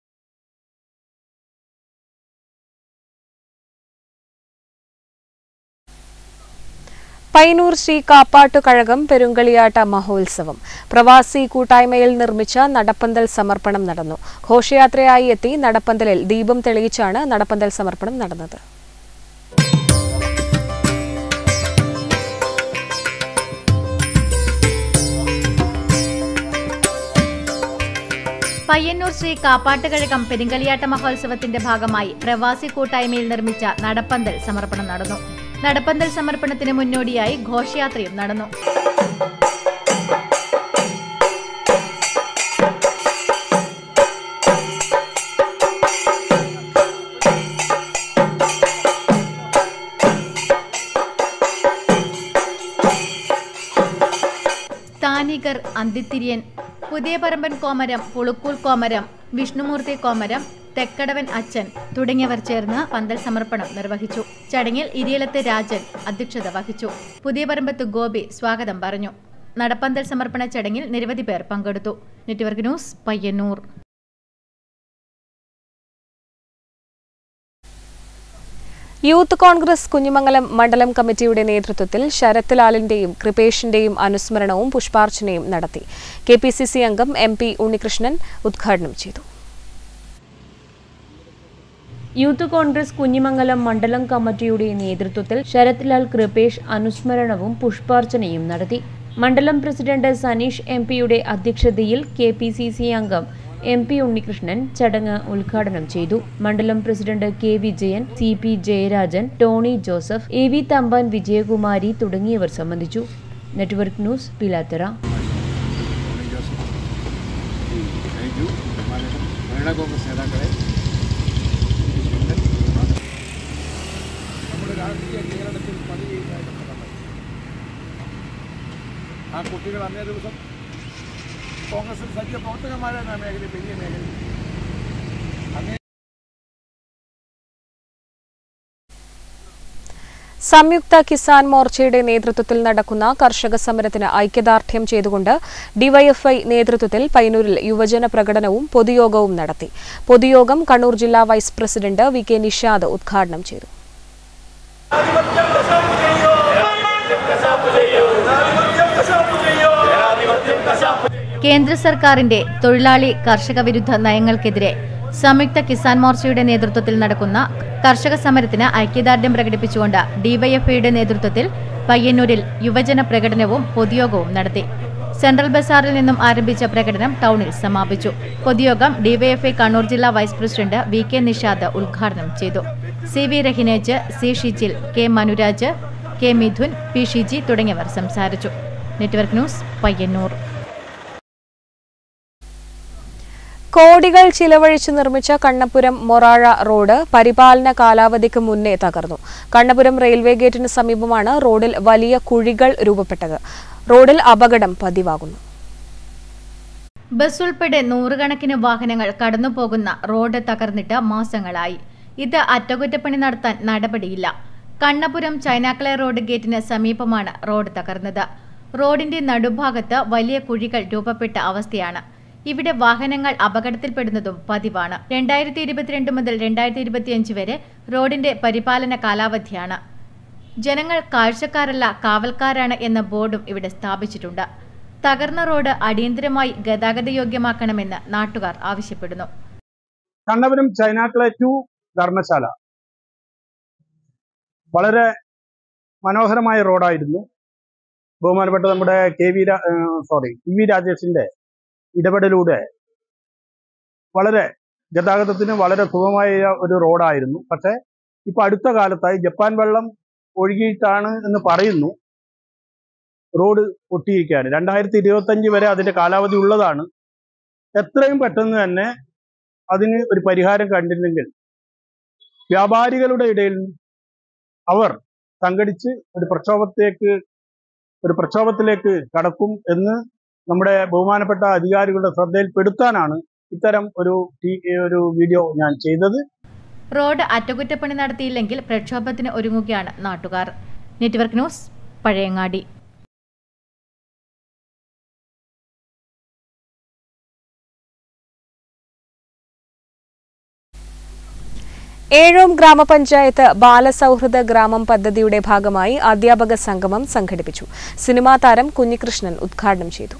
പൈനൂർ ശ്രീ കാപ്പാട്ടു കഴകം പെരുങ്കളിയാട്ട മഹോത്സവം പ്രവാസി കൂട്ടായ്മയിൽ നിർമ്മിച്ച നടപ്പന്തൽ സമർപ്പണം നടന്നു ഘോഷയാത്രയായി എത്തി നടപ്പന്തലിൽ ദീപം തെളിയിച്ചാണ് നടപ്പന്തൽ സമർപ്പണം നടന്നത് പയ്യന്നൂർ ശ്രീ കാപ്പാട്ടുകഴകം പെരുങ്കളിയാട്ട മഹോത്സവത്തിന്റെ ഭാഗമായി പ്രവാസി കൂട്ടായ്മയിൽ നിർമ്മിച്ച നടപ്പന്തൽ സമർപ്പണം നടന്നു നടപ്പന്തൽ സമർപ്പണത്തിന് മുന്നോടിയായി ഘോഷയാത്രയും നടന്നു സ്ഥാനികർ അന്തിത്തിരിയൻ പുതിയ പറമ്പൻ കോമരം പുളുക്കൂൽ കോമരം വിഷ്ണുമൂർത്തി കോമരം തെക്കടവൻ അച്ഛൻ തുടങ്ങിയവർ ചേർന്ന് പന്തൽ സമർപ്പണം നിർവഹിച്ചു ചടങ്ങിൽ ഇരിയലത്ത് രാജൻ അധ്യക്ഷത വഹിച്ചു പുതിയ പറമ്പത്ത് ഗോപി സ്വാഗതം പറഞ്ഞു നടപ്പന്തൽ സമർപ്പണ ചടങ്ങിൽ നിരവധി പേർ പങ്കെടുത്തു network news Payyanur Youth Congress Kunhimangalam മണ്ഡലം കമ്മിറ്റിയുടെ നേതൃത്വത്തിൽ ശരത് ലാലിന്റെയും കൃപേഷിന്റെയും അനുസ്മരണവും പുഷ്പാർച്ചനയും നടത്തി കെ പി സി സി അംഗം എം പി ഉണ്ണികൃഷ്ണൻ ഉദ്ഘാടനം ചെയ്തു യൂത്ത് കോൺഗ്രസ് കുഞ്ഞിമംഗലം മണ്ഡലം കമ്മിറ്റിയുടെ നേതൃത്വത്തിൽ ശരത് ലാൽ കൃപേഷ് അനുസ്മരണവും പുഷ്പാർച്ചനയും നടത്തി മണ്ഡലം പ്രസിഡന്റ് സനീഷ് എം പിയുടെ അധ്യക്ഷതയിൽ കെ പി സി സി അംഗം എം പി ഉണ്ണികൃഷ്ണൻ ചടങ്ങ് ഉദ്ഘാടനം ചെയ്തു മണ്ഡലം president K Vijayan C P Jayarajan Tony Joseph A V Thampan Vijayakumari തുടങ്ങിയവർ സംബന്ധിച്ചു network news Pilathara Mahila Congress നേതാക്കളെ നമ്മുടെ രാഷ്ട്രീയ കേരളത്തിൽ പണി ചെയ്യുന്നതായിട്ട് നമ്മൾ ആ കുട്ടികൾ അന്നേ ദിവസം കോൺഗ്രസിൽ സജീവ പ്രവർത്തകന്മാരാണ് ആ മേഖല വലിയ മേഖല അന്നേ സംയുക്ത കിസാൻ മോർച്ചയുടെ നേതൃത്വത്തിൽ നടക്കുന്ന കർഷക സമരത്തിന് ഐക്യദാർഢ്യം ചെയ്തുകൊണ്ട് ഡിവൈഎഫ്ഐ നേതൃത്വത്തിൽ പയ്യന്നൂരിൽ യുവജന പ്രകടനവും പൊതുയോഗവും നടത്തി പൊതുയോഗം കണ്ണൂർ ജില്ലാ vice president V K Nishad ഉദ്ഘാടനം ചെയ്തു കേന്ദ്ര സർക്കാരിന്റെ തൊഴിലാളി കർഷക വിരുദ്ധ നയങ്ങൾക്കെതിരെ സംയുക്ത കിസാൻ മോർച്ചയുടെ നേതൃത്വത്തിൽ നടക്കുന്ന കർഷക സമരത്തിന് ഐക്യദാർഢ്യം പ്രകടിപ്പിച്ചുകൊണ്ട് ഡിവൈഎഫ്ഐയുടെ നേതൃത്വത്തിൽ പയ്യന്നൂരിൽ യുവജന പ്രകടനവും പൊതുയോഗവും നടത്തി സെൻട്രൽ ബസാറിൽ നിന്നും ആരംഭിച്ച പ്രകടനം ടൗണിൽ സമാപിച്ചു പൊതുയോഗം ഡിവൈഎഫ്ഐ കണ്ണൂർ ജില്ലാ vice president V K Nishad ഉദ്ഘാടനം ചെയ്തു C V Rahinej C Shijil K Manuraj K Mithun P Shiji തുടങ്ങിയവർ സംസാരിച്ചു നെറ്റ്വർക്ക് ന്യൂസ് പയ്യന്നൂർ കോടികൾ ചിലവഴിച്ച് നിർമ്മിച്ച കണ്ണപുരം മൊറാഴ റോഡ് പരിപാലന കാലാവധിക്ക് മുന്നേ തകർന്നു കണ്ണപുരം റെയിൽവേ ഗേറ്റിന് സമീപമാണ് റോഡിൽ വലിയ കുഴികൾ രൂപപ്പെട്ടത് റോഡിൽ അപകടം പതിവാകുന്നു ബസ് ഉൾപ്പെടെ നൂറുകണക്കിന് വാഹനങ്ങൾ കടന്നുപോകുന്ന റോഡ് തകർന്നിട്ട് മാസങ്ങളായി ഇത് അറ്റകുറ്റപ്പണി നടത്താൻ നടപടിയില്ല കണ്ണപുരം ചൈനാക്കളെ റോഡ് ഗേറ്റിന് സമീപമാണ് റോഡ് തകർന്നത് റോഡിന്റെ നടുഭാഗത്ത് വലിയ കുഴികൾ രൂപപ്പെട്ട അവസ്ഥയാണ് ഇവിടെ വാഹനങ്ങൾ അപകടത്തിൽപ്പെടുന്നതും പതിവാണ് രണ്ടായിരത്തി ഇരുപത്തിരണ്ട് മുതൽ രണ്ടായിരത്തി ഇരുപത്തിയഞ്ച് വരെ റോഡിന്റെ പരിപാലന കാലാവധിയാണ് ജനങ്ങൾ കാഴ്ചക്കാരല്ല കാവൽക്കാരാണ് എന്ന ബോർഡും ഇവിടെ സ്ഥാപിച്ചിട്ടുണ്ട് തകർന്ന റോഡ് അടിയന്തരമായി ഗതാഗതയോഗ്യമാക്കണമെന്ന് നാട്ടുകാർ ആവശ്യപ്പെടുന്നു കണ്ണപുരം ചൈനാക്കളെ ടു ധർമ്മശാല വളരെ മനോഹരമായ റോഡായിരുന്നു ബഹുമാനപ്പെട്ട നമ്മുടെ K V sorry P V രാജേഷിന്റെ ഇടപെടലൂടെ വളരെ ഗതാഗതത്തിന് വളരെ സുഗമമായ ഒരു റോഡായിരുന്നു പക്ഷേ ഇപ്പൊ അടുത്ത കാലത്തായി ജപ്പാൻ വെള്ളം ഒഴുകിയിട്ടാണ് എന്ന് പറയുന്നു റോഡ് പൊട്ടിയിരിക്കുകയാണ് രണ്ടായിരത്തി ഇരുപത്തഞ്ച് വരെ അതിന്റെ കാലാവധി ഉള്ളതാണ് എത്രയും പെട്ടെന്ന് തന്നെ അതിന് ഒരു പരിഹാരം കണ്ടില്ലെങ്കിൽ വ്യാപാരികളുടെ ഇടയിൽ അവർ സംഘടിച്ച് ഒരു പ്രക്ഷോഭത്തേക്ക് ഒരു പ്രക്ഷോഭത്തിലേക്ക് കടക്കും എന്ന് നമ്മുടെ ബഹുമാനപ്പെട്ട അധികാരികളുടെ ശ്രദ്ധയിൽപ്പെടുത്താനാണ് ഇത്തരം ഒരു ടി- ഒരു വീഡിയോ ഞാൻ ചെയ്തത് റോഡ് അറ്റകുറ്റപ്പണി നടത്തിയില്ലെങ്കിൽ പ്രക്ഷോഭത്തിന് ഒരുങ്ങുകയാണ് നാട്ടുകാർ നെറ്റ്വർക്ക് ന്യൂസ് പഴയങ്ങാടി ഏഴോം ഗ്രാമപഞ്ചായത്ത് ബാലസൗഹൃദ ഗ്രാമം പദ്ധതിയുടെ ഭാഗമായി അധ്യാപക സംഗമം സംഘടിപ്പിച്ചു സിനിമാ താരം കുഞ്ഞികൃഷ്ണൻ ഉദ്ഘാടനം ചെയ്തു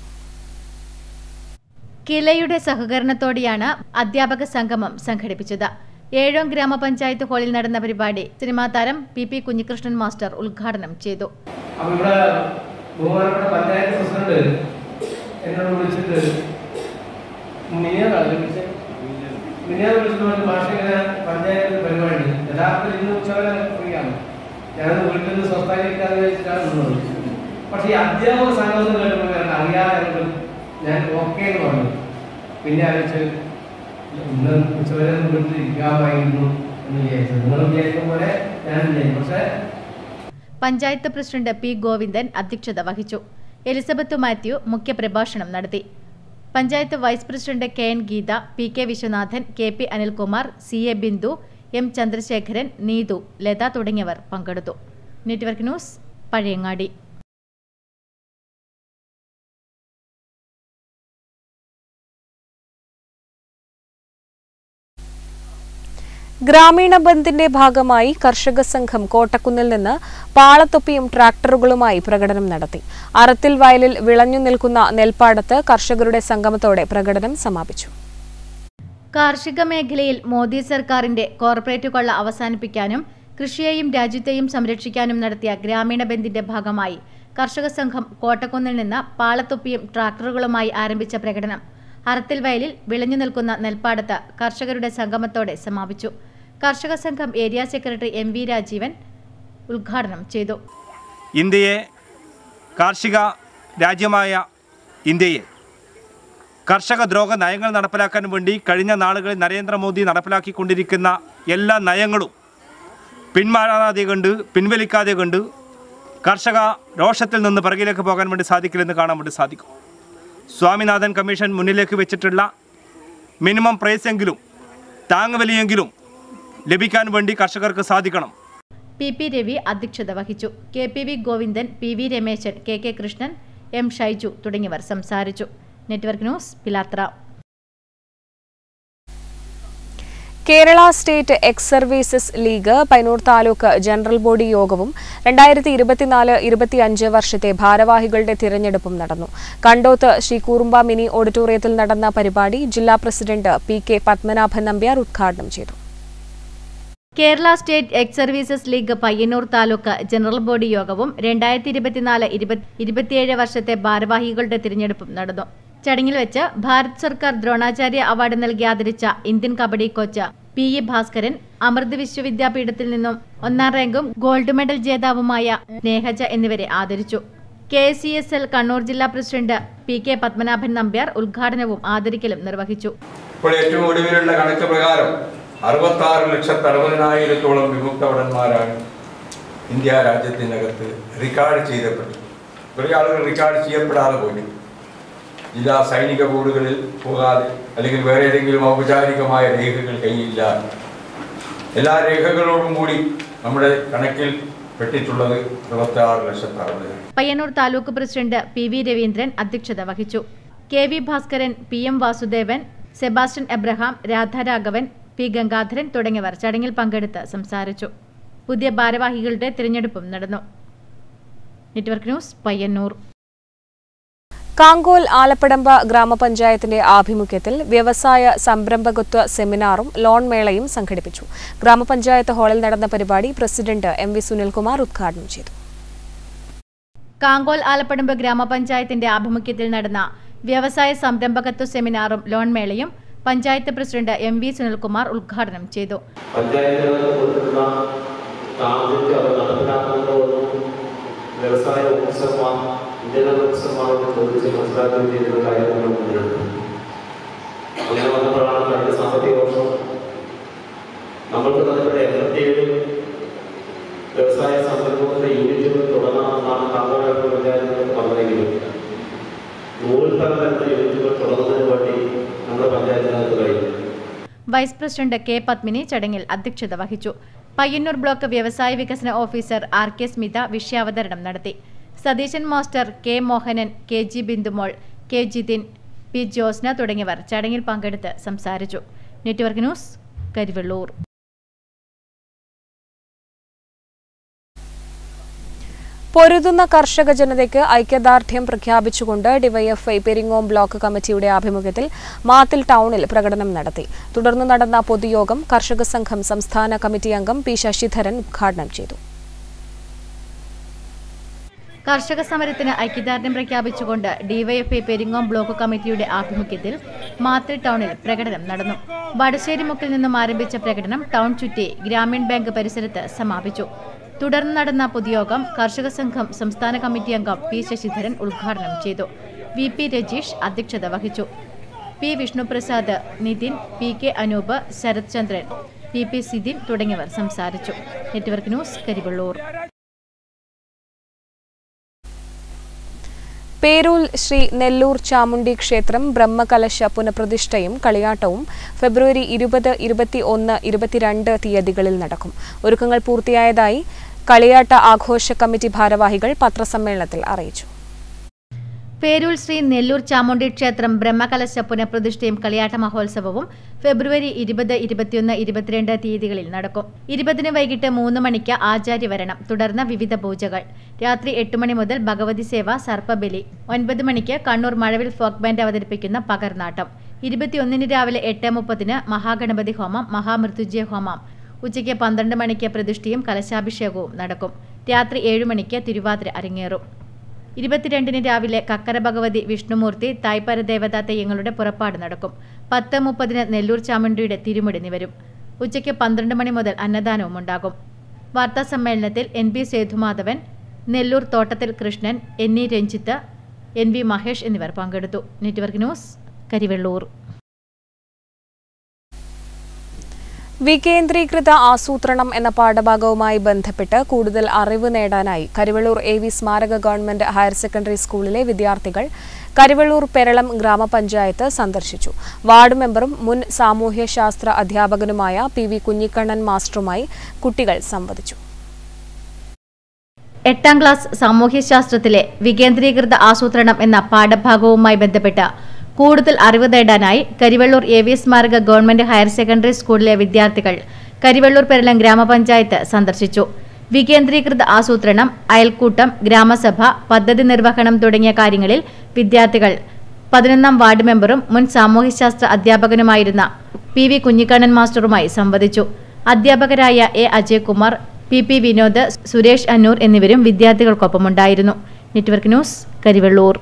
കിലയുടെ സഹകരണത്തോടെയാണ് അധ്യാപക സംഗമം സംഘടിപ്പിച്ചത് ഏഴോം ഗ്രാമപഞ്ചായത്ത് ഹാളിൽ നടന്ന പരിപാടി സിനിമാ താരം പി പി കുഞ്ഞികൃഷ്ണൻ മാസ്റ്റർ ഉദ്ഘാടനം ചെയ്തു അപ്പൊ ഇവിടെ ബഹുമാനപ്പെട്ട പഞ്ചായത്ത് പ്രസിഡന്റ് എന്നോട് വിളിച്ചിട്ട് മിനിയാന്നാണ് വിളിച്ചത് മിനിയാന്ന് വിളിച്ചിട്ട് പറഞ്ഞു ഭാഷ ഇങ്ങനെ പഞ്ചായത്ത് പരിപാടി യഥാർത്ഥത്തിൽ ഇന്ന് ഉച്ചവരെ ഫ്രീയാണ് ഞാനത് വീട്ടിൽ നിന്ന് സ്വസ്ഥാനിക്കാതെ വെച്ചിട്ടാണ് നിന്നത് പക്ഷെ ഈ അധ്യാപക സംഘം എന്ന് കേട്ടപ്പോൾ എനിക്ക് അറിയാതെ ഞാൻ ഓക്കെ എന്ന് പറഞ്ഞു പിന്നെ ആലോചിച്ച് ഇന്ന് ഉച്ചവരെ ഒന്ന് വീട്ടിൽ ഇരിക്കാമായിരുന്നു എന്ന് വിചാരിച്ചു നിങ്ങൾ വിചാരിക്കുന്ന പോലെ ഞാൻ വിചാരിച്ചു പക്ഷേ പഞ്ചായത്ത് പ്രസിഡന്റ് പി ഗോവിന്ദൻ അധ്യക്ഷത വഹിച്ചു എലിസബത്ത് മാത്യു മുഖ്യപ്രഭാഷണം നടത്തി panchayat vice president K N Geetha P K Viswanathan K P Anilkumar C A Bindu M Chandrasekharan Neethu Latha തുടങ്ങിയവർ പങ്കെടുത്തു നെറ്റ്വർക്ക് ന്യൂസ് പഴയങ്ങാടി ഗ്രാമീണ ബന്ദിന്റെ ഭാഗമായി കർഷക സംഘം കോട്ടക്കുന്നിൽ നിന്ന് പാളത്തൊപ്പിയും ട്രാക്ടറുകളുമായി പ്രകടനം നടത്തി അറത്തിൽ വയലിൽ വിളഞ്ഞു നിൽക്കുന്ന നെൽപ്പാടത്ത് കർഷകരുടെ സംഗമത്തോടെ പ്രകടനം സമാപിച്ചു കാർഷിക മേഖലയിൽ മോദി സർക്കാരിന്റെ കോർപ്പറേറ്റ് കൊള്ള അവസാനിപ്പിക്കാനും കൃഷിയെയും രാജ്യത്തെയും സംരക്ഷിക്കാനും നടത്തിയ ഗ്രാമീണ ബന്ദിന്റെ ഭാഗമായി കർഷക സംഘം കോട്ടക്കുന്നിൽ നിന്ന് പാളത്തൊപ്പിയും ട്രാക്ടറുകളുമായി ആരംഭിച്ച പ്രകടനം അറത്തിൽ വയലിൽ വിളഞ്ഞു നിൽക്കുന്ന നെൽപ്പാടത്ത് കർഷകരുടെ സംഗമത്തോടെ സമാപിച്ചു കർഷക സംഘം area secretary M V Rajeevan ഉദ്ഘാടനം ചെയ്തു ഇന്ത്യയെ കാർഷിക രാജ്യമായ ഇന്ത്യയെ കർഷക ദ്രോഹ നയങ്ങൾ നടപ്പിലാക്കാൻ വേണ്ടി കഴിഞ്ഞ നാളുകളിൽ നരേന്ദ്രമോദി നടപ്പിലാക്കിക്കൊണ്ടിരിക്കുന്ന എല്ലാ നയങ്ങളും പിന്മാറാതെ കണ്ട് പിൻവലിക്കാതെ കണ്ട് കർഷക രോഷത്തിൽ നിന്ന് പിറകിലേക്ക് പോകാൻ വേണ്ടി സാധിക്കില്ലെന്ന് കാണാൻ വേണ്ടി സാധിക്കും സ്വാമിനാഥൻ കമ്മീഷൻ മുന്നിലേക്ക് വെച്ചിട്ടുള്ള മിനിമം പ്രൈസ് എങ്കിലും താങ്ങുവിലയെങ്കിലും ലഭിക്കാൻ വേണ്ടി കർഷകർക്ക് സാധിക്കണം പി പി രവി അധ്യക്ഷത വഹിച്ചു K P V Govindan P V Rameshan K K Krishnan M Shaiju തുടങ്ങിയവർ സംസാരിച്ചു network news Pilathara Kerala State Ex Services League Payyanur taluk general body യോഗവും രണ്ടായിരത്തി ഇരുപത്തിനാല് ഇരുപത്തിയഞ്ച് വർഷത്തെ ഭാരവാഹികളുടെ തിരഞ്ഞെടുപ്പും നടന്നു കണ്ടോത്ത് ശ്രീ കൂറുമ്പ മിനി ഓഡിറ്റോറിയത്തിൽ നടന്ന പരിപാടി ജില്ലാ president P K Padmanabhan Nambiar ഉദ്ഘാടനം ചെയ്തു Kerala State Ex Services League Payyanur taluk general body യോഗവും രണ്ടായിരത്തി ഇരുപത്തിനാല് ഇരുപത്തിയേഴ് വർഷത്തെ ഭാരവാഹികളുടെ തിരഞ്ഞെടുപ്പും നടന്നു ചടങ്ങിൽ വെച്ച് ഭാരത് സർക്കാർ ദ്രോണാചാര്യ അവാർഡ് നൽകി ആദരിച്ച Indian kabaddi coach P E Bhaskaran Amrit വിശ്വവിദ്യാപീഠത്തിൽ നിന്നും ഒന്നാം റാങ്കും ഗോൾഡ് മെഡൽ ജേതാവുമായ നേഹജ എന്നിവരെ ആദരിച്ചു K C S L Kannur ജില്ലാ president P K Padmanabhan Nambiar ഉദ്ഘാടനവും ആദരിക്കലും നിർവഹിച്ചു ഇപ്പോൾ ഏറ്റവും ഒടുവിലുള്ള കണക്ക് പ്രകാരം അറുപത്തി ആറ് ലക്ഷത്തി അറുപതിനായിരത്തോളം വിമുക്തഭടന്മാരാണ് ഇന്ത്യ രാജ്യത്തിനകത്ത് റെക്കോർഡ് ചെയ്യപ്പെട്ടത് കുറേ ആളുകൾ റെക്കോർഡ് ചെയ്യപ്പെടാതെ പോയി ജില്ലാ സൈനിക ബോർഡുകളിൽ പോകാതെ അല്ലെങ്കിൽ വേറെ ഏതെങ്കിലും ഔപചാരികമായ രേഖകൾ കയ്യില്ല എല്ലാ രേഖകളോടും കൂടി നമ്മുടെ കണക്കിൽ പെട്ടിട്ടുള്ളത് അറുപത്തി ആറ് ലക്ഷത്തി അറുപതിനായിരം Payyanur taluk president P V Raveendran അധ്യക്ഷത വഹിച്ചു K V Bhaskaran P M Vasudevan Sebastian Abraham Radharaghavan P Gangadharan തുടങ്ങിയവർ ചടങ്ങിൽ പങ്കെടുത്ത് സംസാരിച്ചു പുതിയ ഭാരവാഹികളുടെ തിരഞ്ഞെടുപ്പും നടന്നു നെറ്റ്വർക്ക് ന്യൂസ് പയ്യന്നൂർ കാങ്കോൽ ആലപ്പടമ്പ ഗ്രാമപഞ്ചായത്തിന്റെ ആഭിമുഖ്യത്തിൽ വ്യവസായ സംരംഭകത്വ സെമിനാറും ലോൺ മേളയും സംഘടിപ്പിച്ചു ഗ്രാമപഞ്ചായത്ത് ഹാളിൽ നടന്ന പരിപാടി പ്രസിഡന്റ് എം വി സുനിൽകുമാർ ഉദ്ഘാടനം ചെയ്തു കാങ്കോൽ ആലപ്പടമ്പ് ഗ്രാമപഞ്ചായത്തിന്റെ ആഭിമുഖ്യത്തിൽ നടന്ന വ്യവസായ സംരംഭകത്വ സെമിനാറും ലോൺ മേളയും panchayat president M V Sunilkumar ഉദ്ഘാടനം ചെയ്തു പഞ്ചായത്തുകൾക്ക് കൊടുക്കുന്ന ടാർഗറ്റ് അവർ നടപ്പിലാക്കുന്നതോടും വ്യവസായ ഓഫീസർമാർ ഇന്ത്യൻ ഓഫീസർമാരോട് ചോദിച്ച് മനസ്സിലാക്കുകയും ചെയ്തിരുന്ന കാര്യങ്ങൾ മുന്നിലുണ്ട് അങ്ങനെ വന്നപ്പോഴാണ് കഴിഞ്ഞ സാമ്പത്തിക വർഷം നമ്മൾക്ക് നമ്മുടെ എൺപത്തിയേഴ് വ്യവസായ സംരംഭങ്ങളുടെ യൂണിറ്റുകൾ തുടങ്ങാമെന്നാണ് കാമരാജ് പഞ്ചായത്ത് പറഞ്ഞെങ്കിലും നൂറിൽ പരം വരുന്ന യൂണിറ്റുകൾ തുടങ്ങുന്നതിന് വേണ്ടി നമ്മുടെ പഞ്ചായത്തിനകത്ത് കഴിഞ്ഞു വൈസ് പ്രസിഡന്റ് കെ പത്മിനി ചടങ്ങിൽ അധ്യക്ഷത വഹിച്ചു പയ്യന്നൂർ ബ്ലോക്ക് വ്യവസായ വികസന ഓഫീസർ ആർ കെ സ്മിത വിഷയാവതരണം നടത്തി Satheesan master K Mohanan K G Bindumol K Jithin P Josna തുടങ്ങിയവർ ചടങ്ങിൽ പങ്കെടുത്ത് സംസാരിച്ചു നെറ്റ്വർക്ക് ന്യൂസ് കരിവെള്ളൂർ പൊരുതുന്ന കർഷക ജനതയ്ക്ക് ഐക്യദാർഢ്യം പ്രഖ്യാപിച്ചുകൊണ്ട് ഡിവൈഎഫ്ഐ പെരിങ്ങോം ബ്ലോക്ക് കമ്മിറ്റിയുടെ ആഭിമുഖ്യത്തിൽ മാത്തിൽ ടൗണിൽ പ്രകടനം നടത്തി തുടർന്ന് നടന്ന പൊതുയോഗം കർഷക സംഘം സംസ്ഥാന കമ്മിറ്റി അംഗം പി ശശിധരൻ ഉദ്ഘാടനം ചെയ്തു കർഷക സമരത്തിന് ഐക്യദാർഢ്യം പ്രഖ്യാപിച്ചുകൊണ്ട് ഡിവൈഎഫ്ഐ പെരിങ്ങോം ബ്ലോക്ക് കമ്മിറ്റിയുടെ ആഭിമുഖ്യത്തിൽ മാത്തിൽ ടൗണിൽ പ്രകടനം നടന്നു വടശ്ശേരി മുക്കിൽ നിന്നും ആരംഭിച്ച പ്രകടനം ടൗൺ ചുറ്റി ഗ്രാമീൺ ബാങ്ക് പരിസരത്ത് സമാപിച്ചു തുടർന്ന് നടന്ന പൊതുയോഗം കർഷക സംഘം സംസ്ഥാന കമ്മിറ്റി അംഗം പി ശശിധരൻ ഉദ്ഘാടനം ചെയ്തു വി പി രജീഷ് അധ്യക്ഷത വഹിച്ചു P Vishnuprasad Nithin P K Anoop Sarath Chandran P P Sidin തുടങ്ങിയവർ സംസാരിച്ചു നെറ്റ്വർക്ക് ന്യൂസ് കരിവള്ളൂർ പേരൂൽ ശ്രീ നെല്ലൂർ ചാമുണ്ഡി ക്ഷേത്രം ബ്രഹ്മകലശ പുനഃപ്രതിഷ്ഠയും കളിയാട്ടവും ഫെബ്രുവരി ഇരുപത് ഇരുപത്തി ഒന്ന് ഇരുപത്തിരണ്ട് തീയതികളിൽ നടക്കും ഒരുക്കങ്ങൾ പൂർത്തിയായതായി കളിയാട്ട ആഘോഷ കമ്മിറ്റി ഭാരവാഹികൾ പത്രസമ്മേളനത്തിൽ അറിയിച്ചു പേരൂർ ശ്രീ നെല്ലൂർ ചാമുണ്ഡി ക്ഷേത്രം ബ്രഹ്മകലശ പുനഃപ്രതിഷ്ഠയും കളിയാട്ട മഹോത്സവവും ഫെബ്രുവരി ഇരുപത് ഇരുപത്തിയൊന്ന് ഇരുപത്തിരണ്ട് തീയതികളിൽ നടക്കും ഇരുപതിന് വൈകിട്ട് മൂന്ന് മണിക്ക് ആചാര്യവരണം തുടർന്ന് വിവിധ പൂജകൾ രാത്രി എട്ട് മണി മുതൽ ഭഗവതി സേവ സർപ്പബലി ഒൻപത് മണിക്ക് കണ്ണൂർ മഴവിൽ ഫോക്ക് ബാൻഡ് അവതരിപ്പിക്കുന്ന പകർനാട്ടം ഇരുപത്തിയൊന്നിന് രാവിലെ എട്ട് മുപ്പതിന് മഹാഗണപതി ഹോമം മഹാമൃത്യുഞ്ജയ ഹോമം ഉച്ചയ്ക്ക് പന്ത്രണ്ട് മണിക്ക് പ്രതിഷ്ഠയും കലശാഭിഷേകവും നടക്കും രാത്രി ഏഴ് മണിക്ക് തിരുവാതിര അരങ്ങേറും ഇരുപത്തിരണ്ടിന് രാവിലെ കക്കര ഭഗവതി വിഷ്ണുമൂർത്തി തായ്പര ദേവതാ തെയ്യങ്ങളുടെ പുറപ്പാട് നടക്കും പത്ത് മുപ്പതിന് നെല്ലൂർ ചാമുണ്ടിയുടെ തിരുമുടി നിവരും ഉച്ചയ്ക്ക് പന്ത്രണ്ട് മണി മുതൽ അന്നദാനവും ഉണ്ടാകും വാർത്താ സമ്മേളനത്തിൽ എൻ ബി സേതുമാധവൻ നെല്ലൂർ തോട്ടത്തിൽ Krishnan N E Ranjith N V Mahesh എന്നിവർ പങ്കെടുത്തു നെറ്റ്വർക്ക് ന്യൂസ് കരിവെള്ളൂർ വികേന്ദ്രീകൃത ആസൂത്രണം എന്ന പാഠഭാഗവുമായി ബന്ധപ്പെട്ട് കൂടുതൽ അറിവ് നേടാനായി കരിവള്ളൂർ എ വി സ്മാരക ഗവൺമെന്റ് ഹയർ സെക്കൻഡറി സ്കൂളിലെ വിദ്യാർത്ഥികൾ കരിവള്ളൂർ പെരളം ഗ്രാമപഞ്ചായത്ത് സന്ദർശിച്ചു വാർഡ് മെമ്പറും മുൻ സാമൂഹ്യശാസ്ത്ര അധ്യാപകനുമായ പി വി കുഞ്ഞിക്കണ്ണൻ മാസ്റ്ററുമായി കുട്ടികൾ സംവദിച്ചു എട്ടാം ക്ലാസ് സാമൂഹ്യശാസ്ത്രത്തിലെ വികേന്ദ്രീകൃത ആസൂത്രണം എന്ന പാഠഭാഗവുമായി ബന്ധപ്പെട്ട് കൂടുതൽ അറിവ് നേടാനായി കരിവള്ളൂർ എ വി സ്മാരക ഗവൺമെന്റ് ഹയർ സെക്കൻഡറി സ്കൂളിലെ വിദ്യാർത്ഥികൾ കരിവള്ളൂർ പെരളം ഗ്രാമപഞ്ചായത്ത് സന്ദർശിച്ചു വികേന്ദ്രീകൃത ആസൂത്രണം അയൽക്കൂട്ടം ഗ്രാമസഭ പദ്ധതി നിർവഹണം തുടങ്ങിയ കാര്യങ്ങളിൽ വിദ്യാർത്ഥികൾ പതിനൊന്നാം വാർഡ് മെമ്പറും മുൻ സാമൂഹ്യശാസ്ത്ര അധ്യാപകനുമായിരുന്ന പി വി കുഞ്ഞിക്കണ്ണൻ മാസ്റ്ററുമായി സംവദിച്ചു അധ്യാപകരായ A Ajaykumar P P Vinod Suresh Annur എന്നിവരും വിദ്യാർത്ഥികൾക്കൊപ്പമുണ്ടായിരുന്നു network news Karivellur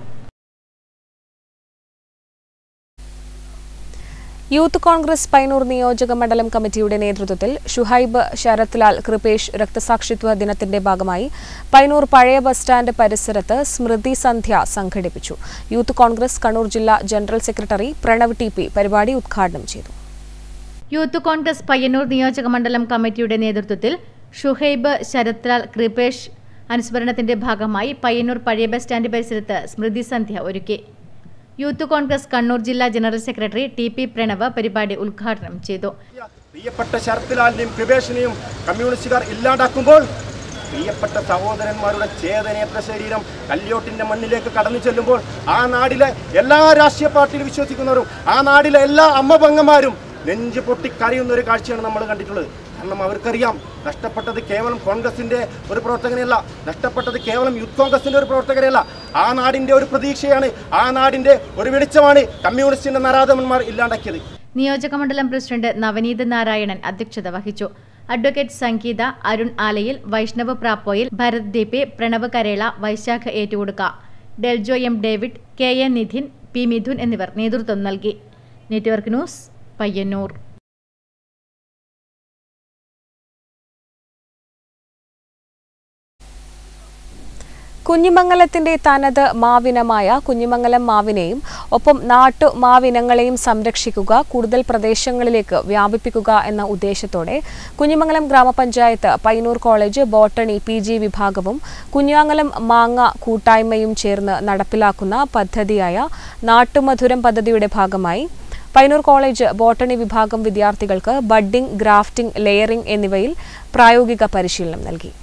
Youth Congress Payyanur നിയോജക മണ്ഡലം കമ്മിറ്റിയുടെ നേതൃത്വത്തിൽ ഷുഹൈബ് ശരത്ലാൽ കൃപേഷ് രക്തസാക്ഷിത്വ ദിനത്തിന്റെ ഭാഗമായി പൈനൂർ പഴയ ബസ് സ്റ്റാൻഡ് പരിസരത്ത് സ്മൃതി സന്ധ്യ സംഘടിപ്പിച്ചു യൂത്ത് കോൺഗ്രസ് കണ്ണൂർ ജില്ലാ general secretary Pranav T P പരിപാടി ഉദ്ഘാടനം ചെയ്തു യൂത്ത് കോൺഗ്രസ് പയ്യന്നൂർ നിയോജക മണ്ഡലം കമ്മിറ്റിയുടെ നേതൃത്വത്തിൽ ഷുഹൈബ് ശരത്ലാൽ കൃപേഷ് അനുസ്മരണത്തിന്റെ ഭാഗമായി പയ്യന്നൂർ പഴയ ബസ് സ്റ്റാൻഡ് പരിസരത്ത് സ്മൃതി സന്ധ്യ ഒരുക്കി യൂത്ത് കോൺഗ്രസ് കണ്ണൂർ ജില്ലാ general secretary T P Pranav പരിപാടി ഉദ്ഘാടനം ചെയ്തു പ്രിയപ്പെട്ട ശരത്ലാലിനെയും കൃപേഷിനെയും കമ്മ്യൂണിസ്റ്റുകാർ ഇല്ലാണ്ടാക്കുമ്പോൾ പ്രിയപ്പെട്ട സഹോദരന്മാരുടെ ചേതനയത്ര ശരീരം കല്യോട്ടിന്റെ മണ്ണിലേക്ക് കടന്നു ചെല്ലുമ്പോൾ ആ നാടിലെ എല്ലാ രാഷ്ട്രീയ പാർട്ടിയിൽ വിശ്വസിക്കുന്നവരും ആ നാടിലെ എല്ലാ അമ്മ പെങ്ങന്മാരും നെഞ്ചു പൊട്ടി കരയുന്ന ഒരു കാഴ്ചയാണ് നമ്മൾ കണ്ടിട്ടുള്ളത് കാരണം അവർക്കറിയാം നഷ്ടപ്പെട്ടത് കേവലം കോൺഗ്രസിന്റെ ഒരു പ്രവർത്തകനെയല്ല നഷ്ടപ്പെട്ടത് കേവലം യൂത്ത് കോൺഗ്രസിന്റെ ഒരു പ്രവർത്തകരെയല്ല ആ നാടിന്റെ ഒരു പ്രതീക്ഷയാണ് ആ നാടിന്റെ ഒരു വെളിച്ചമാണ് കമ്മ്യൂണിസ്റ്റിന്റെ നരാധമന്മാർ ഇല്ലാണ്ടാക്കിയത് നിയോജക മണ്ഡലം പ്രസിഡന്റ് നവനീത് നാരായണൻ അധ്യക്ഷത വഹിച്ചു അഡ്വക്കേറ്റ് സംഗീത അരുൺ ആലയിൽ വൈഷ്ണവ് പ്രാപ്പോയിൽ ഭരത് ദീപി പ്രണവ് കരേള വൈശാഖ ഏറ്റുകൊടുക്ക Deljo M David K N Nidhin P Mithun എന്നിവർ നേതൃത്വം നൽകി നെറ്റ്വർക്ക് ന്യൂസ് പയ്യന്നൂർ കുഞ്ഞിമംഗലത്തിന്റെ തനത് മാവിനമായ കുഞ്ഞിമംഗലം മാവിനെയും ഒപ്പം നാട്ടു മാവിനങ്ങളെയും സംരക്ഷിക്കുക കൂടുതൽ പ്രദേശങ്ങളിലേക്ക് വ്യാപിപ്പിക്കുക എന്ന ഉദ്ദേശത്തോടെ കുഞ്ഞിമംഗലം ഗ്രാമപഞ്ചായത്ത് Payyanur college botany P G വിഭാഗവും കുഞ്ഞാങ്ങലം മാങ്ങ കൂട്ടായ്മയും ചേർന്ന് നടപ്പിലാക്കുന്ന പദ്ധതിയായ നാട്ടുമധുരം പദ്ധതിയുടെ ഭാഗമായി പൈനൂർ കോളേജ് ബോട്ടണി വിഭാഗം വിദ്യാർത്ഥികൾക്ക് ബഡ്ഡിംഗ് ഗ്രാഫ്റ്റിംഗ് ലെയറിംഗ് എന്നിവയിൽ പ്രായോഗിക പരിശീലനം നൽകി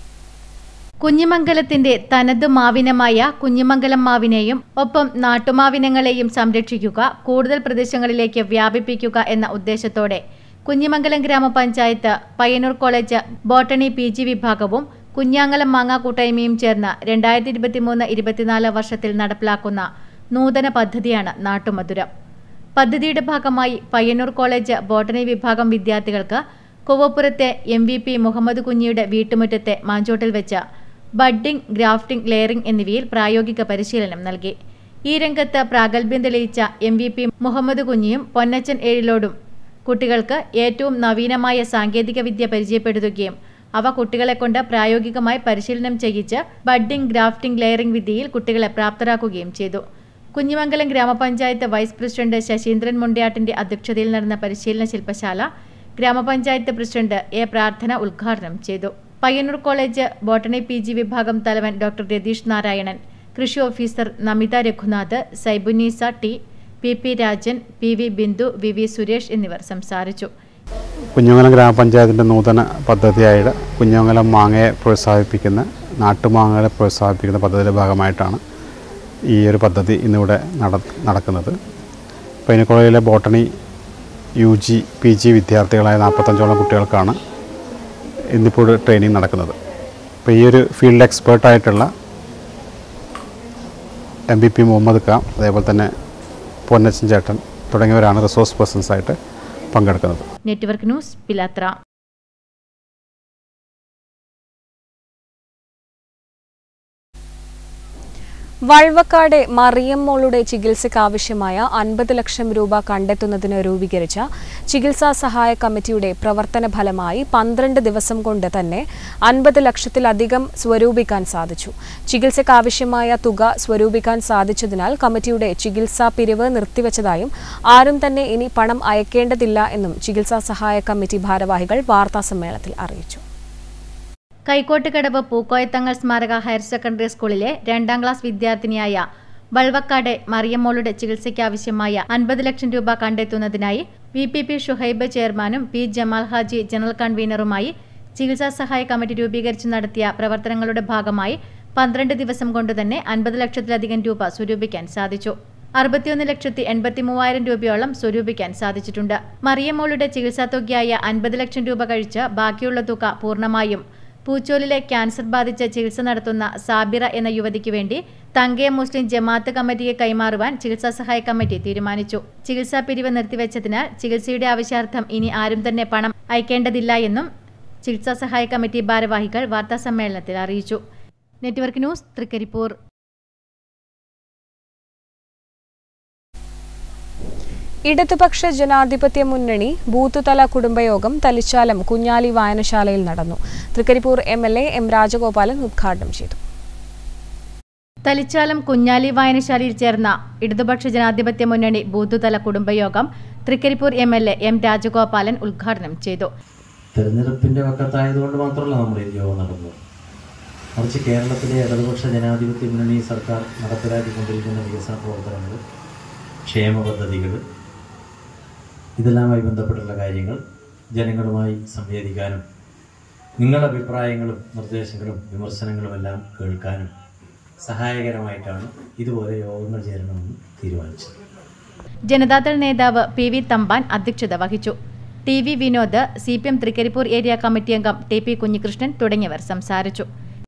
കുഞ്ഞിമംഗലത്തിന്റെ തനത് മാവിനമായ കുഞ്ഞിമംഗലം മാവിനെയും ഒപ്പം നാട്ടുമാവിനങ്ങളെയും സംരക്ഷിക്കുക കൂടുതൽ പ്രദേശങ്ങളിലേക്ക് വ്യാപിപ്പിക്കുക എന്ന ഉദ്ദേശത്തോടെ കുഞ്ഞിമംഗലം ഗ്രാമപഞ്ചായത്ത് Payyanur college botany P G വിഭാഗവും കുഞ്ഞാങ്ങലം മാങ്ങ കൂട്ടായ്മയും ചേർന്ന് രണ്ടായിരത്തി ഇരുപത്തിമൂന്ന് ഇരുപത്തിനാല് വർഷത്തിൽ നടപ്പിലാക്കുന്ന നൂതന പദ്ധതിയാണ് നാട്ടുമധുരം പദ്ധതിയുടെ ഭാഗമായി പയ്യന്നൂർ കോളേജ് ബോട്ടണി വിഭാഗം വിദ്യാർത്ഥികൾക്ക് കൊവ്വപ്പുറത്തെ എം വി പി മുഹമ്മദ് കുഞ്ഞിയുടെ വീട്ടുമുറ്റത്തെ മാഞ്ചോട്ടിൽ വെച്ച് ബഡ്ഡിംഗ് ഗ്രാഫ്റ്റിംഗ് ലെയറിംഗ് എന്നിവയിൽ പ്രായോഗിക പരിശീലനം നൽകി ഈ രംഗത്ത് പ്രാഗൽഭ്യം തെളിയിച്ച എം വി പി മുഹമ്മദ് കുഞ്ഞിയും പൊന്നച്ചൻ ഏഴിലോടും കുട്ടികൾക്ക് ഏറ്റവും നവീനമായ സാങ്കേതിക വിദ്യ പരിചയപ്പെടുത്തുകയും അവ കുട്ടികളെ കൊണ്ട് പ്രായോഗികമായി പരിശീലനം ചെയ്യിച്ച് ബഡ്ഡിംഗ് ഗ്രാഫ്റ്റിംഗ് ലെയറിംഗ് വിദ്യയിൽ കുട്ടികളെ പ്രാപ്തരാക്കുകയും ചെയ്തു കുഞ്ഞിമംഗലം ഗ്രാമപഞ്ചായത്ത് വൈസ് പ്രസിഡന്റ് ശശീന്ദ്രൻ മുണ്ടയാട്ടിന്റെ അധ്യക്ഷതയിൽ നടന്ന പരിശീലന ശില്പശാല ഗ്രാമപഞ്ചായത്ത് പ്രസിഡന്റ് എ പ്രാർത്ഥന ഉദ്ഘാടനം ചെയ്തു Payyanur college botany P G വിഭാഗം തലവൻ ഡോക്ടർ രതീഷ് നാരായണൻ കൃഷി officer Namitha Raghunath Saibunisa T P P Rajan P V Bindu V V Suresh എന്നിവർ സംസാരിച്ചു കുഞ്ഞമംഗലം ഗ്രാമപഞ്ചായത്തിൻ്റെ നൂതന പദ്ധതിയായിട്ട് കുഞ്ഞമംഗലം മാങ്ങയെ പ്രോത്സാഹിപ്പിക്കുന്ന നാട്ടുമാങ്ങകളെ പ്രോത്സാഹിപ്പിക്കുന്ന പദ്ധതിയുടെ ഭാഗമായിട്ടാണ് ഈ ഒരു പദ്ധതി ഇന്നിവിടെ നട നടക്കുന്നത് പൈനക്കുളയിലെ botany U G P G വിദ്യാർത്ഥികളായ നാൽപ്പത്തഞ്ചോളം കുട്ടികൾക്കാണ് ഇന്നിപ്പോൾ ട്രെയിനിങ് നടക്കുന്നത് അപ്പോൾ ഈ ഒരു ഫീൽഡ് എക്സ്പേർട്ടായിട്ടുള്ള M B P Muhammad Khan അതേപോലെ തന്നെ പൊന്നച്ചൻ ചേട്ടൻ തുടങ്ങിയവരാണ് റിസോഴ്സ് പേഴ്സൺസ് ആയിട്ട് പങ്കെടുക്കുന്നത് നെറ്റ്വർക്ക് ന്യൂസ് പിലാത്ര വൾവക്കാട് മറിയം മോളുടെ ചികിത്സയ്ക്ക് ആവശ്യമായ അൻപത് ലക്ഷം രൂപ കണ്ടെത്തുന്നതിന് രൂപീകരിച്ച ചികിത്സാ സഹായ കമ്മിറ്റിയുടെ പ്രവർത്തന ഫലമായി പന്ത്രണ്ട് ദിവസം കൊണ്ട് തന്നെ അൻപത് ലക്ഷത്തിലധികം സ്വരൂപിക്കാൻ സാധിച്ചു ചികിത്സയ്ക്ക് ആവശ്യമായ തുക സ്വരൂപിക്കാൻ സാധിച്ചതിനാൽ കമ്മിറ്റിയുടെ ചികിത്സാ പിരിവ് നിർത്തിവച്ചതായും ആരും തന്നെ ഇനി പണം അയക്കേണ്ടതില്ല എന്നും ചികിത്സാ സഹായ കമ്മിറ്റി ഭാരവാഹികൾ വാർത്താസമ്മേളനത്തിൽ അറിയിച്ചു കൈക്കോട്ടുകടവ് പൂക്കോയത്തങ്ങൾ സ്മാരക ഹയർ സെക്കൻഡറി സ്കൂളിലെ രണ്ടാം ക്ലാസ് വിദ്യാർത്ഥിനിയായ വൾവക്കാട് മറിയമ്മോളുടെ ചികിത്സയ്ക്കാവശ്യമായ അൻപത് ലക്ഷം രൂപ കണ്ടെത്തുന്നതിനായി വി പി പി ഷുഹൈബ് ചെയർമാനും പി ജമാൽ ഹാജി ജനറൽ കൺവീനറുമായി ചികിത്സാ സഹായ കമ്മിറ്റി രൂപീകരിച്ച് നടത്തിയ പ്രവർത്തനങ്ങളുടെ ഭാഗമായി പന്ത്രണ്ട് ദിവസം കൊണ്ടുതന്നെ അൻപത് ലക്ഷത്തിലധികം രൂപ സ്വരൂപിക്കാൻ സാധിച്ചു അറുപത്തിയൊന്ന് ലക്ഷത്തി എൺപത്തി മൂവായിരം രൂപയോളം സ്വരൂപിക്കാൻ സാധിച്ചിട്ടുണ്ട് മറിയമ്മോളുടെ ചികിത്സാ തുകയായ അൻപത് ലക്ഷം രൂപ കഴിച്ച് ബാക്കിയുള്ള തുക പൂർണ്ണമായും പൂച്ചോലിലെ ക്യാൻസർ ബാധിച്ച് ചികിത്സ നടത്തുന്ന സാബിറ എന്ന യുവതിക്ക് വേണ്ടി തങ്കയ മുസ്ലിം ജമാഅത്ത് കമ്മിറ്റിയെ കൈമാറുവാൻ ചികിത്സാ സഹായ കമ്മിറ്റി തീരുമാനിച്ചു ചികിത്സാ പിരിവ് നിർത്തിവെച്ചതിനാൽ ചികിത്സയുടെ ആവശ്യാർത്ഥം ഇനി ആരും തന്നെ പണം അയക്കേണ്ടതില്ല എന്നും ചികിത്സാ സഹായ കമ്മിറ്റി ഭാരവാഹികൾ വാർത്താസമ്മേളനത്തിൽ അറിയിച്ചു നെറ്റ്വർക്ക് ന്യൂസ് തൃക്കരിപ്പൂർ ഇടതുപക്ഷ ജനാധിപത്യ മുന്നണി ബൂത്തുതല കുടുംബയോഗം തലിച്ചാലം കുഞ്ഞാലി വായനശാലയിൽ നടന്നു Trikaripur M L A M Rajagopalan ഉദ്ഘാടനം ചെയ്തു തലിച്ചാലം കുഞ്ഞാലി വായനശാലയിൽ ചേർന്ന ഇടതുപക്ഷ ജനാധിപത്യ മുന്നണി ബൂത്തുതല കുടുംബയോഗം Trikaripur M L A M Rajagopalan ഉദ്ഘാടനം ചെയ്തു തെരഞ്ഞെടുപ്പിൻ്റെ വക്കത്തായതുകൊണ്ട് മാത്രമല്ല നമ്മൾ ഈ യോഗം നടന്നത് മറിച്ച് കേരളത്തിലെ ഇടതുപക്ഷ ജനാധിപത്യ മുന്നണി സർക്കാർ നടപ്പിലാക്കിക്കൊണ്ടിരിക്കുന്ന വികസന പ്രവർത്തനങ്ങൾ ക്ഷേമ പദ്ധതികൾ ഇതെല്ലാമായി ബന്ധപ്പെട്ടുള്ള കാര്യങ്ങൾ ജനങ്ങളുമായി സംവേദിക്കാനും നിങ്ങളുടെ അഭിപ്രായങ്ങളും നിർദ്ദേശങ്ങളും വിമർശനങ്ങളും എല്ലാം കേൾക്കാനും സഹായകരമായിട്ടാണ് ഇതുപോലെ യോഗങ്ങൾ ചേരണമെന്ന് തീരുമാനിച്ചത് ജനതാദൾ നേതാവ് പി വി തമ്പാൻ അധ്യക്ഷത വഹിച്ചു T V Vinod C P M Trikaripur area committee അംഗം ടി പി കുഞ്ഞികൃഷ്ണൻ തുടങ്ങിയവർ സംസാരിച്ചു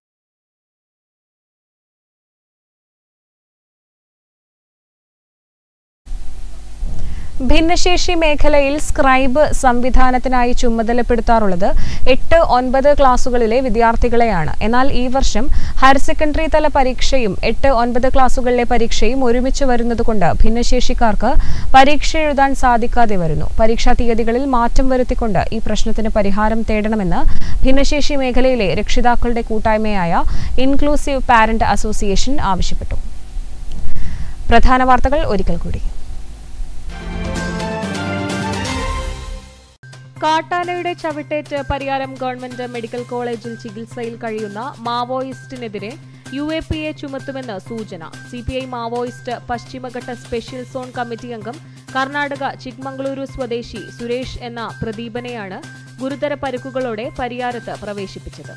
ഭിന്നശേഷി മേഖലയിൽ സ്ക്രൈബ് സംവിധാനത്തിനായി ചുമതലപ്പെടുത്താറുള്ളത് എട്ട് ഒൻപത് ക്ലാസുകളിലെ വിദ്യാർത്ഥികളെയാണ് എന്നാൽ ഈ വർഷം ഹയർ സെക്കൻഡറി തല പരീക്ഷയും എട്ട് ഒൻപത് ക്ലാസുകളിലെ പരീക്ഷയും ഒരുമിച്ച് വരുന്നതുകൊണ്ട് ഭിന്നശേഷിക്കാർക്ക് പരീക്ഷ എഴുതാൻ സാധിക്കാതെ വരുന്നു പരീക്ഷാ തീയതികളിൽ മാറ്റം വരുത്തിക്കൊണ്ട് ഈ പ്രശ്നത്തിന് പരിഹാരം തേടണമെന്ന് ഭിന്നശേഷി മേഖലയിലെ രക്ഷിതാക്കളുടെ കൂട്ടായ്മയായ ഇൻക്ലൂസീവ് പാരന്റ് അസോസിയേഷൻ ആവശ്യപ്പെട്ടു പ്രധാന വാർത്തകൾ ഒരിക്കൽ കൂടി കാട്ടാനയുടെ ചവിട്ടേറ്റ് പരിയാരം ഗവൺമെന്റ് മെഡിക്കൽ കോളേജിൽ ചികിത്സയിൽ കഴിയുന്ന മാവോയിസ്റ്റിനെതിരെ യു എ പി എ ചുമത്തുമെന്ന് സൂചന സി പി ഐ മാവോയിസ്റ്റ് പശ്ചിമഘട്ട സ്പെഷ്യൽ സോൺ കമ്മിറ്റി അംഗം കർണാടക ചിക്മംഗളൂരു സ്വദേശി സുരേഷ് എന്ന പ്രദീപനെയാണ് ഗുരുതര പരുക്കുകളോടെ പരിയാരത്ത് പ്രവേശിപ്പിച്ചത്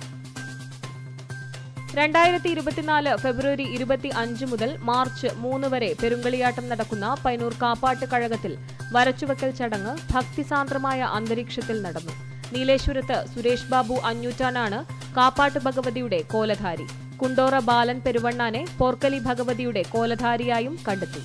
രണ്ടായിരത്തി ഇരുപത്തിനാല് ഫെബ്രുവരി ഇരുപത്തി അഞ്ച് മുതൽ മാർച്ച് മൂന്ന് വരെ പെരുങ്കളിയാട്ടം നടക്കുന്ന പൈനൂർ കാപ്പാട്ട് കഴകത്തിൽ വരച്ചുവെക്കൽ ചടങ്ങ് ഭക്തിസാന്ദ്രമായ അന്തരീക്ഷത്തിൽ നടന്നു നീലേശ്വരത്ത് സുരേഷ് ബാബു അഞ്ഞൂറ്റാനാണ് കാപ്പാട്ട് ഭഗവതിയുടെ കോലധാരി കുണ്ടോറ ബാലൻ പെരുവണ്ണാനെ പോർക്കലി ഭഗവതിയുടെ കോലധാരിയായും കണ്ടെത്തി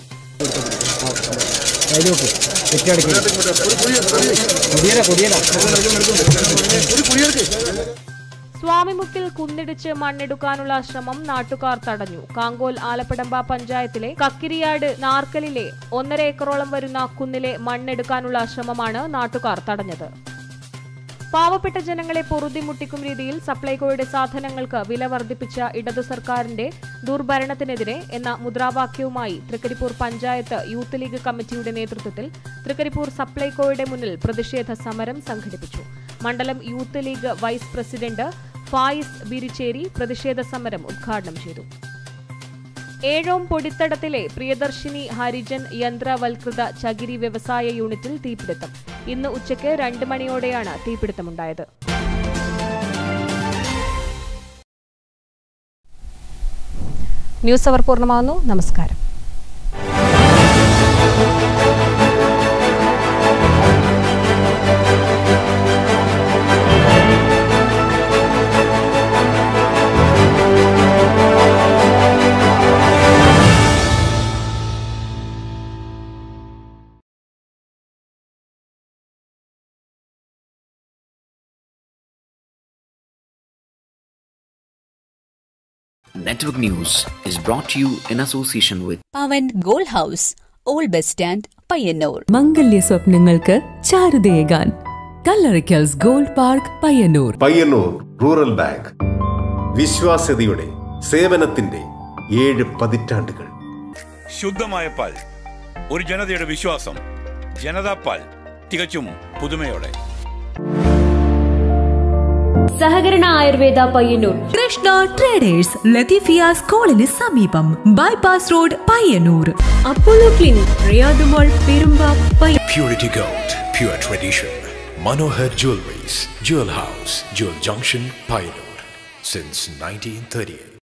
സ്വാമിമുക്കിൽ കുന്നിടിച്ച് മണ്ണെടുക്കാനുള്ള ശ്രമം നാട്ടുകാർ തടഞ്ഞു കാങ്കോൽ ആലപ്പടമ്പ പഞ്ചായത്തിലെ കക്കിരിയാട് നാർക്കലിലെ ഒന്നര ഏക്കറോളം വരുന്ന കുന്നിലെ മണ്ണെടുക്കാനുള്ള ശ്രമമാണ് നാട്ടുകാർ തടഞ്ഞത് പാവപ്പെട്ട ജനങ്ങളെ പൊറുതിമുട്ടിക്കും രീതിയിൽ സപ്ലൈകോയുടെ സാധനങ്ങൾക്ക് വില വർദ്ധിപ്പിച്ച ഇടതു സർക്കാരിന്റെ ദുർഭരണത്തിനെതിരെ എന്ന മുദ്രാവാക്യവുമായി തൃക്കരിപ്പൂർ പഞ്ചായത്ത് യൂത്ത് ലീഗ് കമ്മിറ്റിയുടെ നേതൃത്വത്തിൽ തൃക്കരിപ്പൂർ സപ്ലൈകോയുടെ മുന്നിൽ പ്രതിഷേധ സമരം സംഘടിപ്പിച്ചു മണ്ഡലം youth league vice president Fayis Biricheri പ്രതിഷേധ സമരം ഉദ്ഘാടനം ചെയ്തു ഏഴോം പൊടിത്തടത്തിലെ പ്രിയദർശിനി ഹരിജൻ യന്ത്രവൽകൃത ചകിരി വ്യവസായ യൂണിറ്റിൽ തീപിടുത്തം ഇന്ന് ഉച്ചയ്ക്ക് രണ്ട് മണിയോടെയാണ് തീപിടുത്തമുണ്ടായത് ന്യൂസ് അവർ പൂർണ്ണമാകുന്നു നമസ്കാരം Network News is brought to you in association with Pavan goal house old bus stand Payyanur മംഗല്യ സ്വപ്നങ്ങൾക്ക് ചാരുതയേകാൻ Kallarikkals gold park Payyanur Payyanur rural bank വിശ്വാസ്യതയുടെ സേവനത്തിന്റെ ഏഴ് പതിറ്റാണ്ടുകൾ ശുദ്ധമായ പാൽ ഒരു ജനതയുടെ വിശ്വാസം ജനതാ പാൽ തികച്ചും പുതുമയോടെ സഹകരണ ആയുർവേദ പയ്യന്നൂർ കൃഷ്ണ ട്രേഡേഴ്സ് ലത്തീഫിയ സ്കൂളിന് സമീപം bypass road Payyanur Apollo clinic റിയാദുമോൾ പെരുമ്പ പയ്യ Purity Gold, pure tradition. Manohar Jewelries, Jewel House, Jewel Junction, Pioneer. Since 1938.